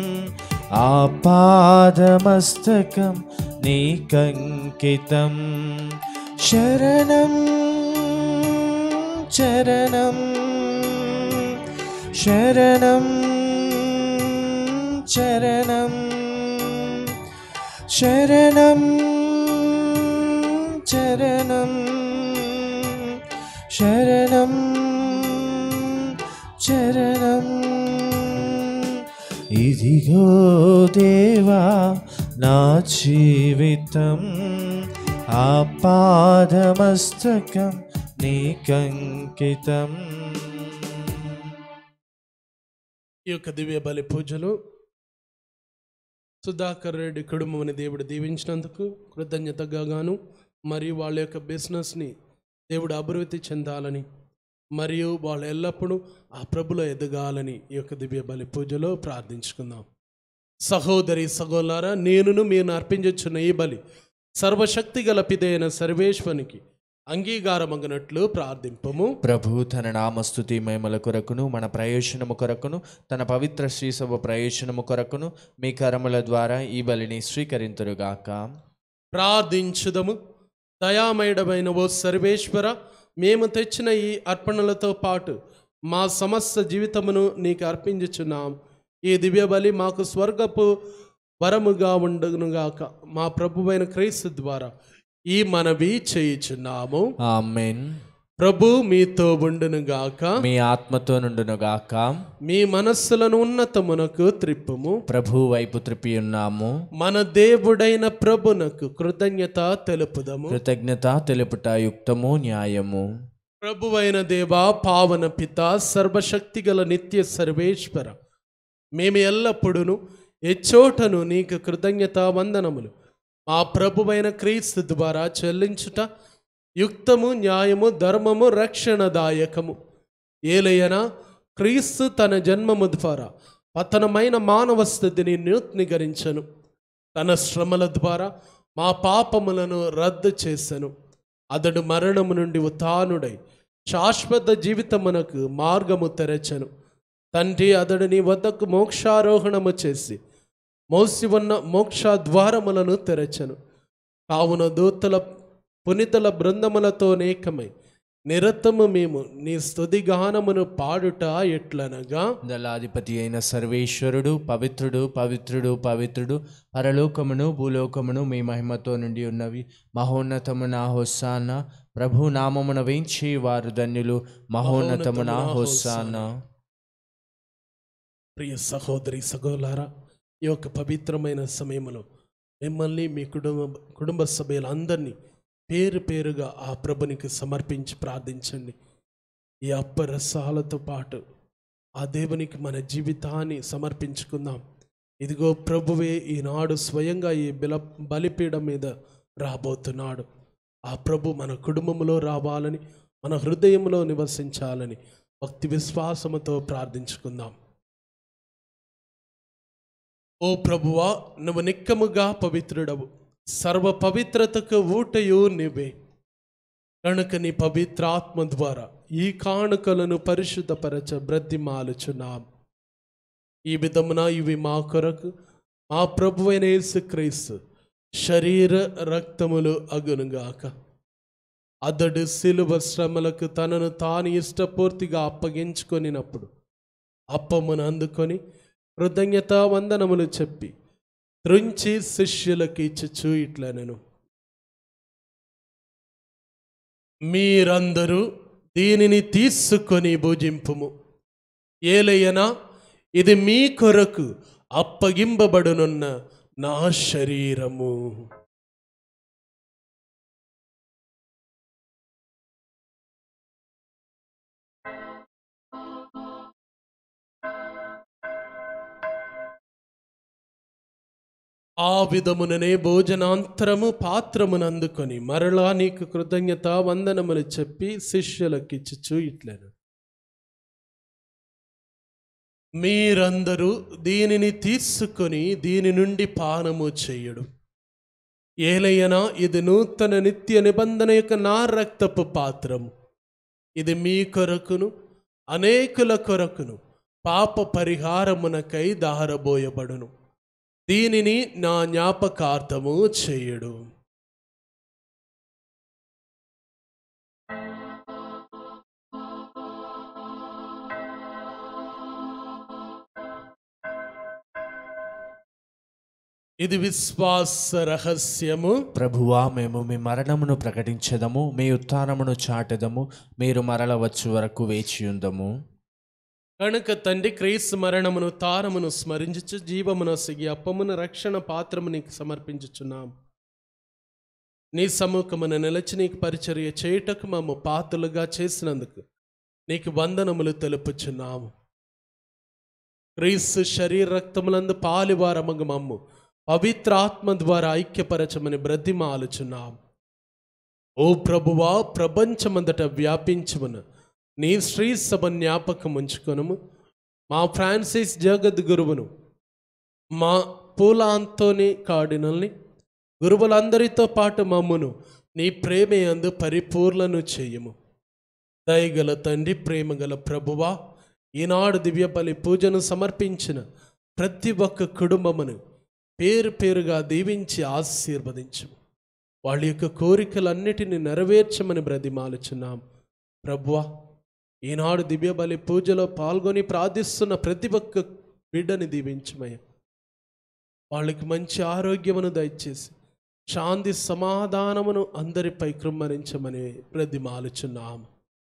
ఆపాదమస్తకం నీకంకితం శరణం చరణం శరణం చరణం శరణం చరణం శరణం చరణం ఇదిగో దేవా నా జీవితం ఆపాదమస్తకం నీకంకితం ఈ యొక్క దివ్య బలి పూజలు సుధాకర్ రెడ్డి కుటుంబం దేవుడు దీవించినందుకు కృతజ్ఞతగా గాను మరియు వాళ్ళ యొక్క బిజినెస్ని దేవుడు అభివృద్ధి చెందాలని మరియు వాళ్ళు ఎల్లప్పుడూ ఆ ప్రభులో ఎదగాలని ఈ యొక్క దివ్య బలి పూజలో ప్రార్థించుకుందాం సహోదరి సహోదరా నేనును మీరు అర్పించుచున్న ఈ బలి సర్వశక్తి గల పిదైన సర్వేశ్వనికి అంగీకారమగినట్లు ప్రార్థింపము ప్రభు తన నామస్తుతి మహిమల కొరకును మన ప్రయోజనము కొరకును తన పవిత్ర శ్రీసభ ప్రయోజనము కొరకును మీ కరముల ద్వారా ఈ బలిని స్వీకరింతురుగాక ప్రార్థించుదము దయామయుడమైన ఓ సర్వేశ్వర మేము తెచ్చిన ఈ అర్పణలతో పాటు మా సమస్త జీవితమును నీకు అర్పించుచున్నాం ఈ దివ్య బలి మాకు స్వర్గపు వరముగా ఉండునుగాక మా ప్రభువైన క్రీస్తు ద్వారా ఈ మనవి చేయుచున్నాము ఆమెన్ ప్రభు మీతో ఉండునుగాక మీ ఆత్మతో నుండునుగాక మీ మనస్సులను ఉన్నతమునకు త్రిప్పుము ప్రభు వైపు త్రిపి ఉన్నాము మన దేవుడైన ప్రభునకు కృతజ్ఞత తెలుపుదము కృతజ్ఞత తెలుపుట యుక్తము న్యాయము ప్రభువైన దేవా పావన పిత సర్వశక్తిగల నిత్య సర్వేశ్వర మేము ఎల్లప్పుడూ ఎచ్చోటను నీకు కృతజ్ఞత వందనములు మా ప్రభువైన క్రీస్తు ద్వారా చెల్లించుట యుక్తము న్యాయము ధర్మము రక్షణదాయకము ఏలయన క్రీస్తు తన జన్మము ద్వారా పతనమైన మానవ స్థితిని నూత్నీకరించను తన శ్రమల ద్వారా మా పాపములను రద్దు చేసెను అతడు మరణము నుండి ఉత్థానుడై శాశ్వత జీవితమునకు మార్గము తెరచెను తండ్రి అతడు నీ వద్దకు మోక్షారోహణము చేసి మోసి ఉన్న మోక్ష ద్వారములను తెరచెను కావున దూతల పునితల బృందములతో నేకమై నిరతము మేము నీ స్తుతి గానమును పాడుట ఎట్లనగా దళాధిపతి అయిన సర్వేశ్వరుడు పవిత్రుడు పవిత్రుడు పవిత్రుడు పరలోకమును భూలోకమును మీ మహిమతో నుండి ఉన్నవి మహోన్నతమున హొస్సాన ప్రభు నామమున వేంచి వారు ధన్యులు మహోన్నతమున హొస్సాన ప్రియ సహోదరి సహోదరా ఈ యొక్క పవిత్రమైన సమయంలో మిమ్మల్ని మీ కుటుంబ కుటుంబ సభ్యులందరినీ పేరు పేరుగా ఆ ప్రభునికి సమర్పించి ప్రార్థించండి ఈ అప్పరసాలతో పాటు ఆ దేవునికి మన జీవితాన్ని సమర్పించుకుందాం ఇదిగో ప్రభువే ఈనాడు స్వయంగా ఈ బిల బలిపీఠం మీద రాబోతున్నాడు ఆ ప్రభు మన కుటుంబంలో రావాలని మన హృదయంలో నివసించాలని భక్తి విశ్వాసముతో ప్రార్థించుకుందాం ఓ ప్రభువా నువ్వు నిక్కముగా పవిత్రుడవు సర్వ పవిత్రతకు ఊటయు నీవే కనుక నీ పవిత్రాత్మ ద్వారా ఈ కానుకలను పరిశుద్ధపరచ బ్రతిమాలుచున్నాం ఈ విధమున ఇవి మా కొరకు మా ప్రభువైన యేసుక్రీస్తు శరీర రక్తములు అగునుగాక అతడు శిలువ శ్రమలకు తనను తాను ఇష్టపూర్తిగా అప్పగించుకొనినప్పుడు అప్పమును అందుకొని కృతజ్ఞత వందనములు చెప్పి త్రుంచి శిష్యులకు ఇచ్చుచు ఇట్లా నేను మీరందరూ దీనిని తీసుకొని భుజింపుము ఏలయనా ఇది మీ కొరకు అప్పగింపబడునున్న నా శరీరము ఆ విధముననే భోజనాంతరము పాత్రమును అందుకొని మరలా నీకు కృతజ్ఞత వందనములు చెప్పి శిష్యులకిచ్చుచు ఇట్లను మీరందరూ దీనిని తీసుకొని దీని నుండి పానము చేయడు ఏలయనా ఇది నూతన నిత్య నిబంధన యొక్క నా రక్తపు పాత్రము ఇది మీ కొరకును అనేకుల కొరకును పాప పరిహారమునకై దారబోయబడును దీనిని నా జ్ఞాపకార్థము చేయడు ఇది విశ్వాస రహస్యము ప్రభువా మేము మీ మరణమును ప్రకటించదము మీ ఉత్థానమును చాటెదము మీరు మరల వచ్చు వరకు వేచి ఉందము కనుక తండ్రి క్రీస్తు మరణమును తారమును స్మరించుచు జీవమును సిగి అప్పమును రక్షణ పాత్రము నీకు సమర్పించుచున్నాం నీ సముఖమున నిలచి నీకు పరిచర్య చేయుటకు మమ్ము పాత్రలుగా చేసినందుకు నీకు వందనములు తెలుపుచున్నాము క్రీస్తు శరీర రక్తములందు పాలివారమగ మమ్ము పవిత్ర ఆత్మ ద్వారా ఐక్యపరచమని బ్రతిమాలుచున్నాం ఓ ప్రభువా ప్రపంచమంతట వ్యాపించమును నీ శ్రీ సభ జ్ఞాపకం ఉంచుకొనుము మా ఫ్రాన్సిస్ జగద్గురువును మా పూలాంతోని కాడినల్ని గురువులందరితో పాటు మమ్మును నీ ప్రేమ అందు పరిపూర్ణను చేయము దయగల తండ్రి ప్రేమగల ప్రభువా ఈనాడు దివ్యబలి పూజను సమర్పించిన ప్రతి ఒక్క కుటుంబమును పేరు పేరుగా దీవించి ఆశీర్వదించు వాళ్ళ యొక్క కోరికలన్నిటిని నెరవేర్చమని బ్రతిమాలుచున్నాం ప్రభువా ఈనాడు దివ్యబలి పూజలో పాల్గొని ప్రార్థిస్తున్న ప్రతి ఒక్క బిడ్డని దీవించమయ్య వాళ్ళకి మంచి ఆరోగ్యమును దయచేసి శాంతి సమాధానమును అందరిపై కృమ్మరించమని బ్రతిమాలుచున్నాము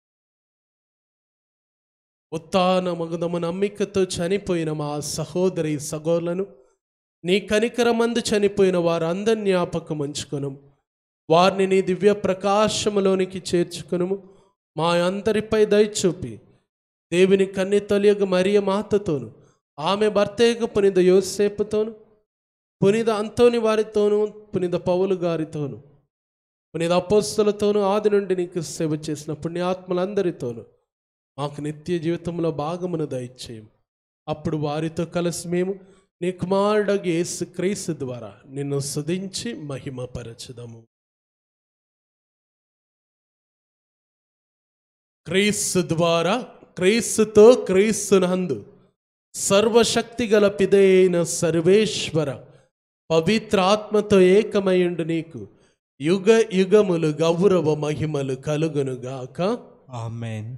ఉత్తాన మగుదము నమ్మికతో చనిపోయిన మా సహోదరి సగోలను నీ కనికరమందు చనిపోయిన వారందరి జ్ఞాపకం ఉంచుకొను వారిని నీ దివ్య ప్రకాశములోనికి చేర్చుకొనుము మా అందరిపై దయచూపి దేవుని కన్ని తొలియగ మరియ మాతతోను ఆమె భర్తయ్యకు పునిద యోసేపుతోను పునిద అంతోని వారితోనూ పునిద పౌలు గారితోను పునిద అపోస్తులతోనూ ఆది నుండి నీకు సేవ చేసిన పుణ్యాత్మలందరితోనూ మాకు నిత్య జీవితంలో భాగమును దయచేయం అప్పుడు వారితో కలిసి మేము నీ కుమారుడగు యేసు క్రీస్తు ద్వారా నిన్ను సుధించి మహిమపరచుదము క్రీస్తు ద్వారా క్రీస్తుతో క్రీస్తునందు సర్వశక్తి గల పిదైన సర్వేశ్వర పవిత్ర ఆత్మతో ఏకమయుండు నీకు యుగ యుగములు గౌరవ మహిమలు కలుగునుగాక ఆమెన్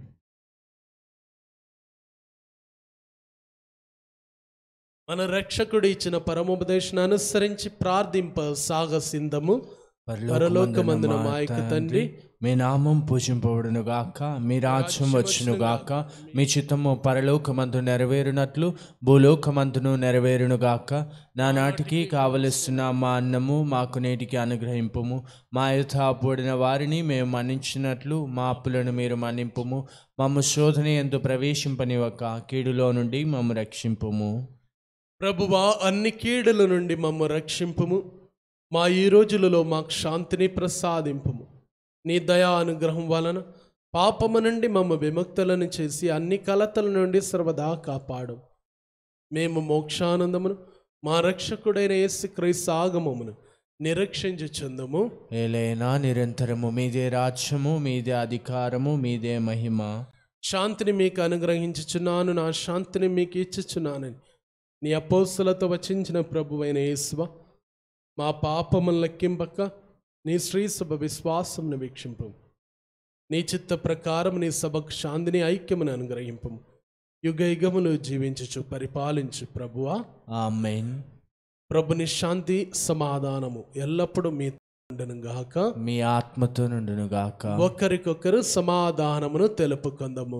మన రక్షకుడు ఇచ్చిన పరమోపదేశం అనుసరించి ప్రార్థింప సాగసిందము పరలోకమందున మా యొక్క తండ్రి మీ నామం పూజింపబడును గాక మీ రాజ్యం వచ్చును గాక మీ చిత్తము పరలోకమందు నెరవేరునట్లు భూలోకమందును నెరవేరును గాక నానాటికి కావలసిన మా అన్నము మాకు నేటికి అనుగ్రహింపుము మా యథాపూడిన వారిని మేము మన్నించినట్లు మా అప్పులను మీరు మన్నింపుము మమ్ము శోధన ఎందు ప్రవేశింపనివ్వక కీడులో నుండి మమ్ము రక్షింపుము ప్రభువా అన్ని కీడుల నుండి మమ్మ రక్షింపుము మా ఈ రోజులలో మాకు శాంతిని ప్రసాదింపుము నీ దయా అనుగ్రహం వలన పాపము నుండి మమ్మ విముక్తులను చేసి అన్ని కలతల నుండి సర్వదా కాపాడు మేము మోక్షానందమును మా రక్షకుడైన యేసు క్రీస్తు ఆగమమును నిరీక్షించుచుందము ఏలైనా నిరంతరము మీదే రాజ్యము మీదే అధికారము మీదే మహిమ శాంతిని మీకు అనుగ్రహించుచున్నాను నా శాంతిని మీకు ఇచ్చుచున్నానని నీ అపోస్తులతో వచించిన ప్రభువైన యేసువ మా పాపములను లెక్కింపక నీ శ్రీ సభ విశ్వాసమును వీక్షింపు నీ చిత్త ప్రకారం నీ సభకు శాంతిని ఐక్యమును అనుగ్రహింపు యుగ యుగములు జీవించుచు పరిపాలించు ప్రభువా ఆమెన్ ప్రభుని శాంతి సమాధానము ఎల్లప్పుడూ మీ ఉండను గాక మీ ఆత్మతో నుండును గాక ఒకరికొకరు సమాధానమును తెలుపుకుందము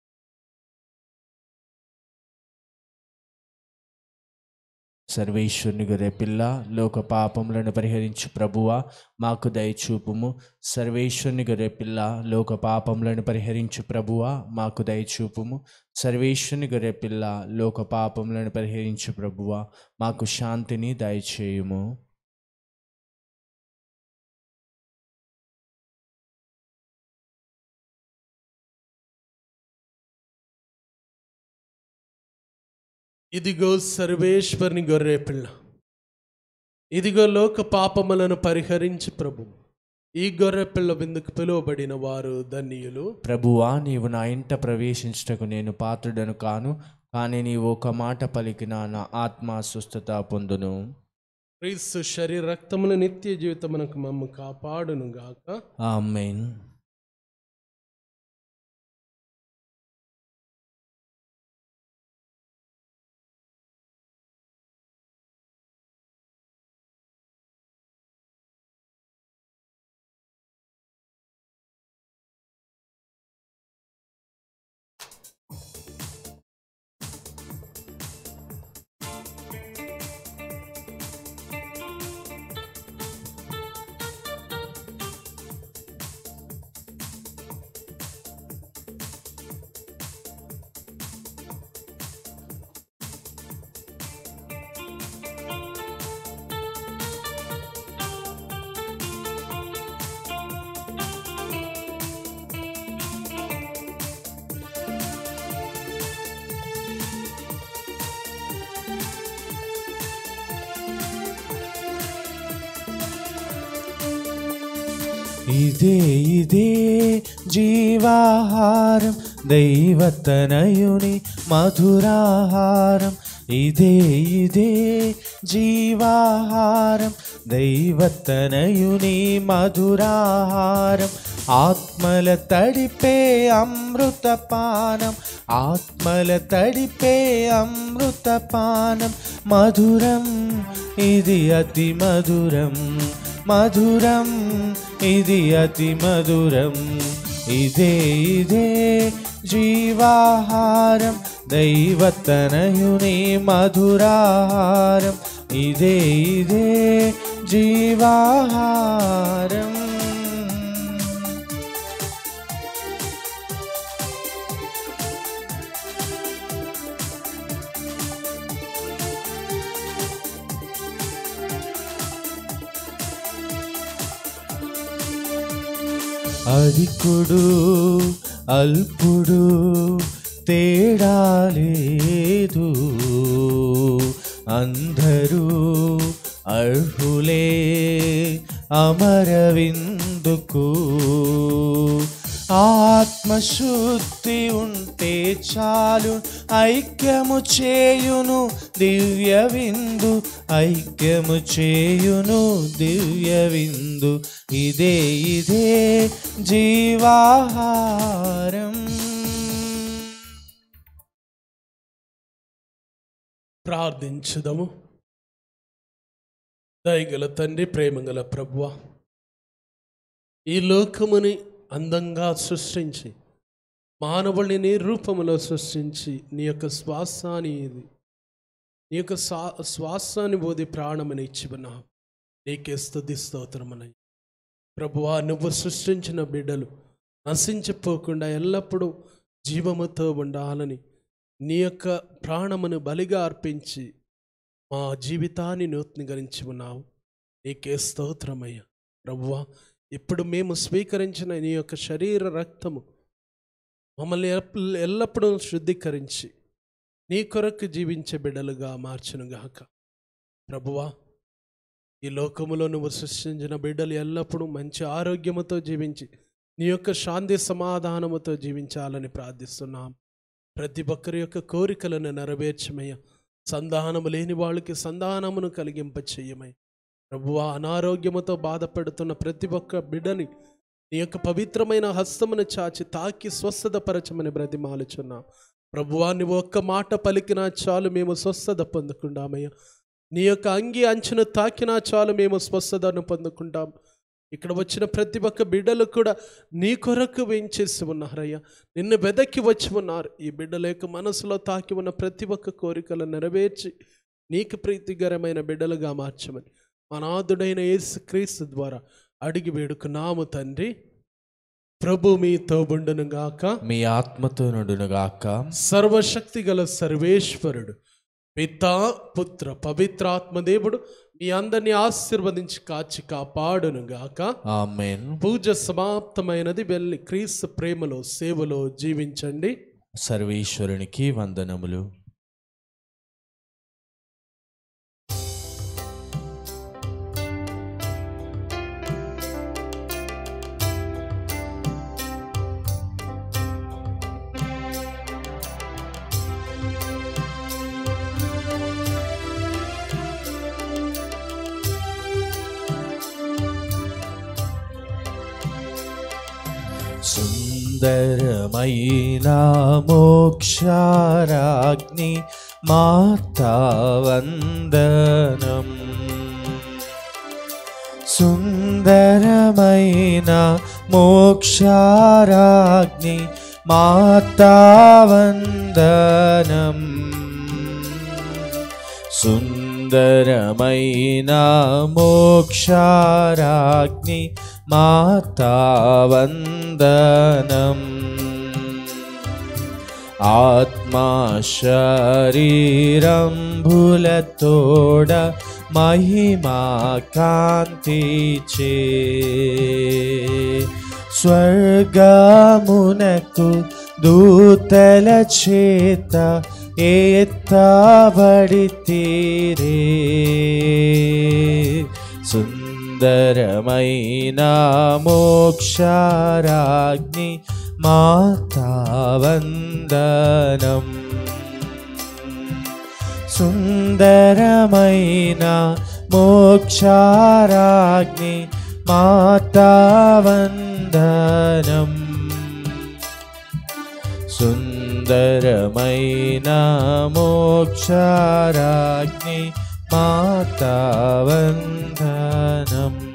సర్వేశ్వరుని గొర్రె పిల్ల లోక పాపములను పరిహరించు ప్రభువా మాకు దయచూపుము సర్వేశ్వరుని గొర్రె పిల్ల లోక పాపములను పరిహరించు ప్రభువా మాకు దయచూపుము సర్వేశ్వరుని గొర్రె పిల్ల లోక పాపములను పరిహరించు ప్రభువా మాకు శాంతిని దయచేయుము ఇదిగో సర్వేశ్వరుని గొర్రె పిల్ల ఇదిగో లోక పాపములను పరిహరించి ప్రభు ఈ గొర్రె పిల్ల విందుకు పిలువబడిన వారు ధన్యులు ప్రభువా నీవు నా ఇంట ప్రవేశించుటకు నేను పాత్రుడను కాను కానీ నీవు ఒక మాట పలికిన నా ఆత్మ స్వస్థత పొందును క్రీస్తు శరీర రక్తముల నిత్య జీవితమునకు మమ్మ కాపాడును గాక ఆమెన్ ఇదే ఇదే జీవాహారం దైవతనయుని మధురాహారం ఇదే ఇదే జీవాహారం దైవతనయుని మధురాహారం ఆత్మల తడిపే అమృతపానం ఆత్మల తడిపే అమృతపానం మధురం ఇది అతి మధురం మధురం ఇది అతి మధురం ఇదే ఇదే జీవాహారం దైవతనయుని మధురాహారం ఇదే ఇదే జీవాహారం అధికుడు అల్పుడు తేడా లేదు అందరూ అర్హులే అమరవిందుకు ఆత్మశుద్ధి ఉంటే చాలు ఐక్యము చేయును దివ్య విందు ఐక్యము చేయును దివ్య విందు ఇదే ఇదే జీవాహారం ప్రార్థించుదము దయగల తండ్రి ప్రేమగల ప్రభువ ఈ లోకముని అందంగా సృష్టించి మానవుడిని నీ రూపములో సృష్టించి నీ యొక్క శ్వాసాన్ని ఇది నీ యొక్క స్వా శ్వాసాన్ని బోధి ప్రాణమని ఇచ్చి ఉన్నావు నీకే స్తుతి స్తోత్రమనై ప్రభువా నువ్వు సృష్టించిన బిడ్డలు నశించిపోకుండా ఎల్లప్పుడూ జీవముతో ఉండాలని నీ యొక్క ప్రాణమును బలిగా అర్పించి మా జీవితాన్ని నూతనీకరించి ఉన్నావు నీకే స్తోత్రమయ్యా ప్రభువా ఇప్పుడు మేము స్వీకరించిన నీ యొక్క శరీర రక్తము మమ్మల్ని ఎల్ల- ఎల్లప్పుడూ శుద్ధీకరించి నీ కొరకు జీవించే బిడ్డలుగా మార్చునుగాక ప్రభువా ఈ లోకములో నువ్వు సృష్టించిన బిడ్డలు ఎల్లప్పుడూ మంచి ఆరోగ్యముతో జీవించి నీ యొక్క శాంతి సమాధానముతో జీవించాలని ప్రార్థిస్తున్నాం ప్రతి ఒక్కరి యొక్క కోరికలను నెరవేర్చమయ్యా సంధానము లేని వాళ్ళకి సంధానమును కలిగింప చెయ్యమయ్య ప్రభువా అనారోగ్యముతో బాధపడుతున్న ప్రతి ఒక్క బిడ్డని నీ యొక్క పవిత్రమైన హస్తమును చాచి తాకి స్వస్థత పరచమని బ్రతిమాలుచున్నాం ప్రభువా నువ్వు ఒక్క మాట పలికినా చాలు మేము స్వస్థత పొందుకుంటామయ్యా నీ యొక్క అంగి అంచును తాకినా చాలు మేము స్వస్థతను పొందుకుంటాం ఇక్కడ వచ్చిన ప్రతి ఒక్క బిడ్డలు కూడా నీ కొరకు వేయించేసి ఉన్నారయ్యా నిన్ను వెదక్కి వచ్చి ఉన్నారు ఈ బిడ్డల యొక్క మనసులో తాకి ఉన్న ప్రతి ఒక్క కోరికలు నెరవేర్చి నీకు ప్రీతికరమైన బిడ్డలుగా మార్చమని అనాథుడైన యేసు క్రీస్తు ద్వారా అడిగి వేడుకున్నాము తండ్రి ప్రభు మీతో ఉండును గాక మీ ఆత్మతో నడునుగాక సర్వశక్తి గల సర్వేశ్వరుడు పితా పుత్ర పవిత్రాత్మ దేవుడు మీ అందరినీ ఆశీర్వదించి కాచి కాపాడును గాక ఆమెన్ పూజ సమాప్తమైనది వెళ్ళి క్రీస్తు ప్రేమలో సేవలో జీవించండి సర్వేశ్వరునికి వందనములు సుందరమైన మోక్షారాగ్ని మాతావందనం సుందరమైన మోక్షారాగ్ని మాతావందనం సుందరమైన మోక్షారాగ్ని మాతావందనం ఆత్మా శరీరంభులతోడ మహిమా కాంతి చే స్వర్గమునకు దూతల చేత ఎత్తబడి తీరే సుందరమైన మోక్షారాగ్ని మాతావందనం సుందరమైన మోక్షారాగ్ని మాతావందనం సుందరమైన మోక్షారాగ్ని మాతావందనం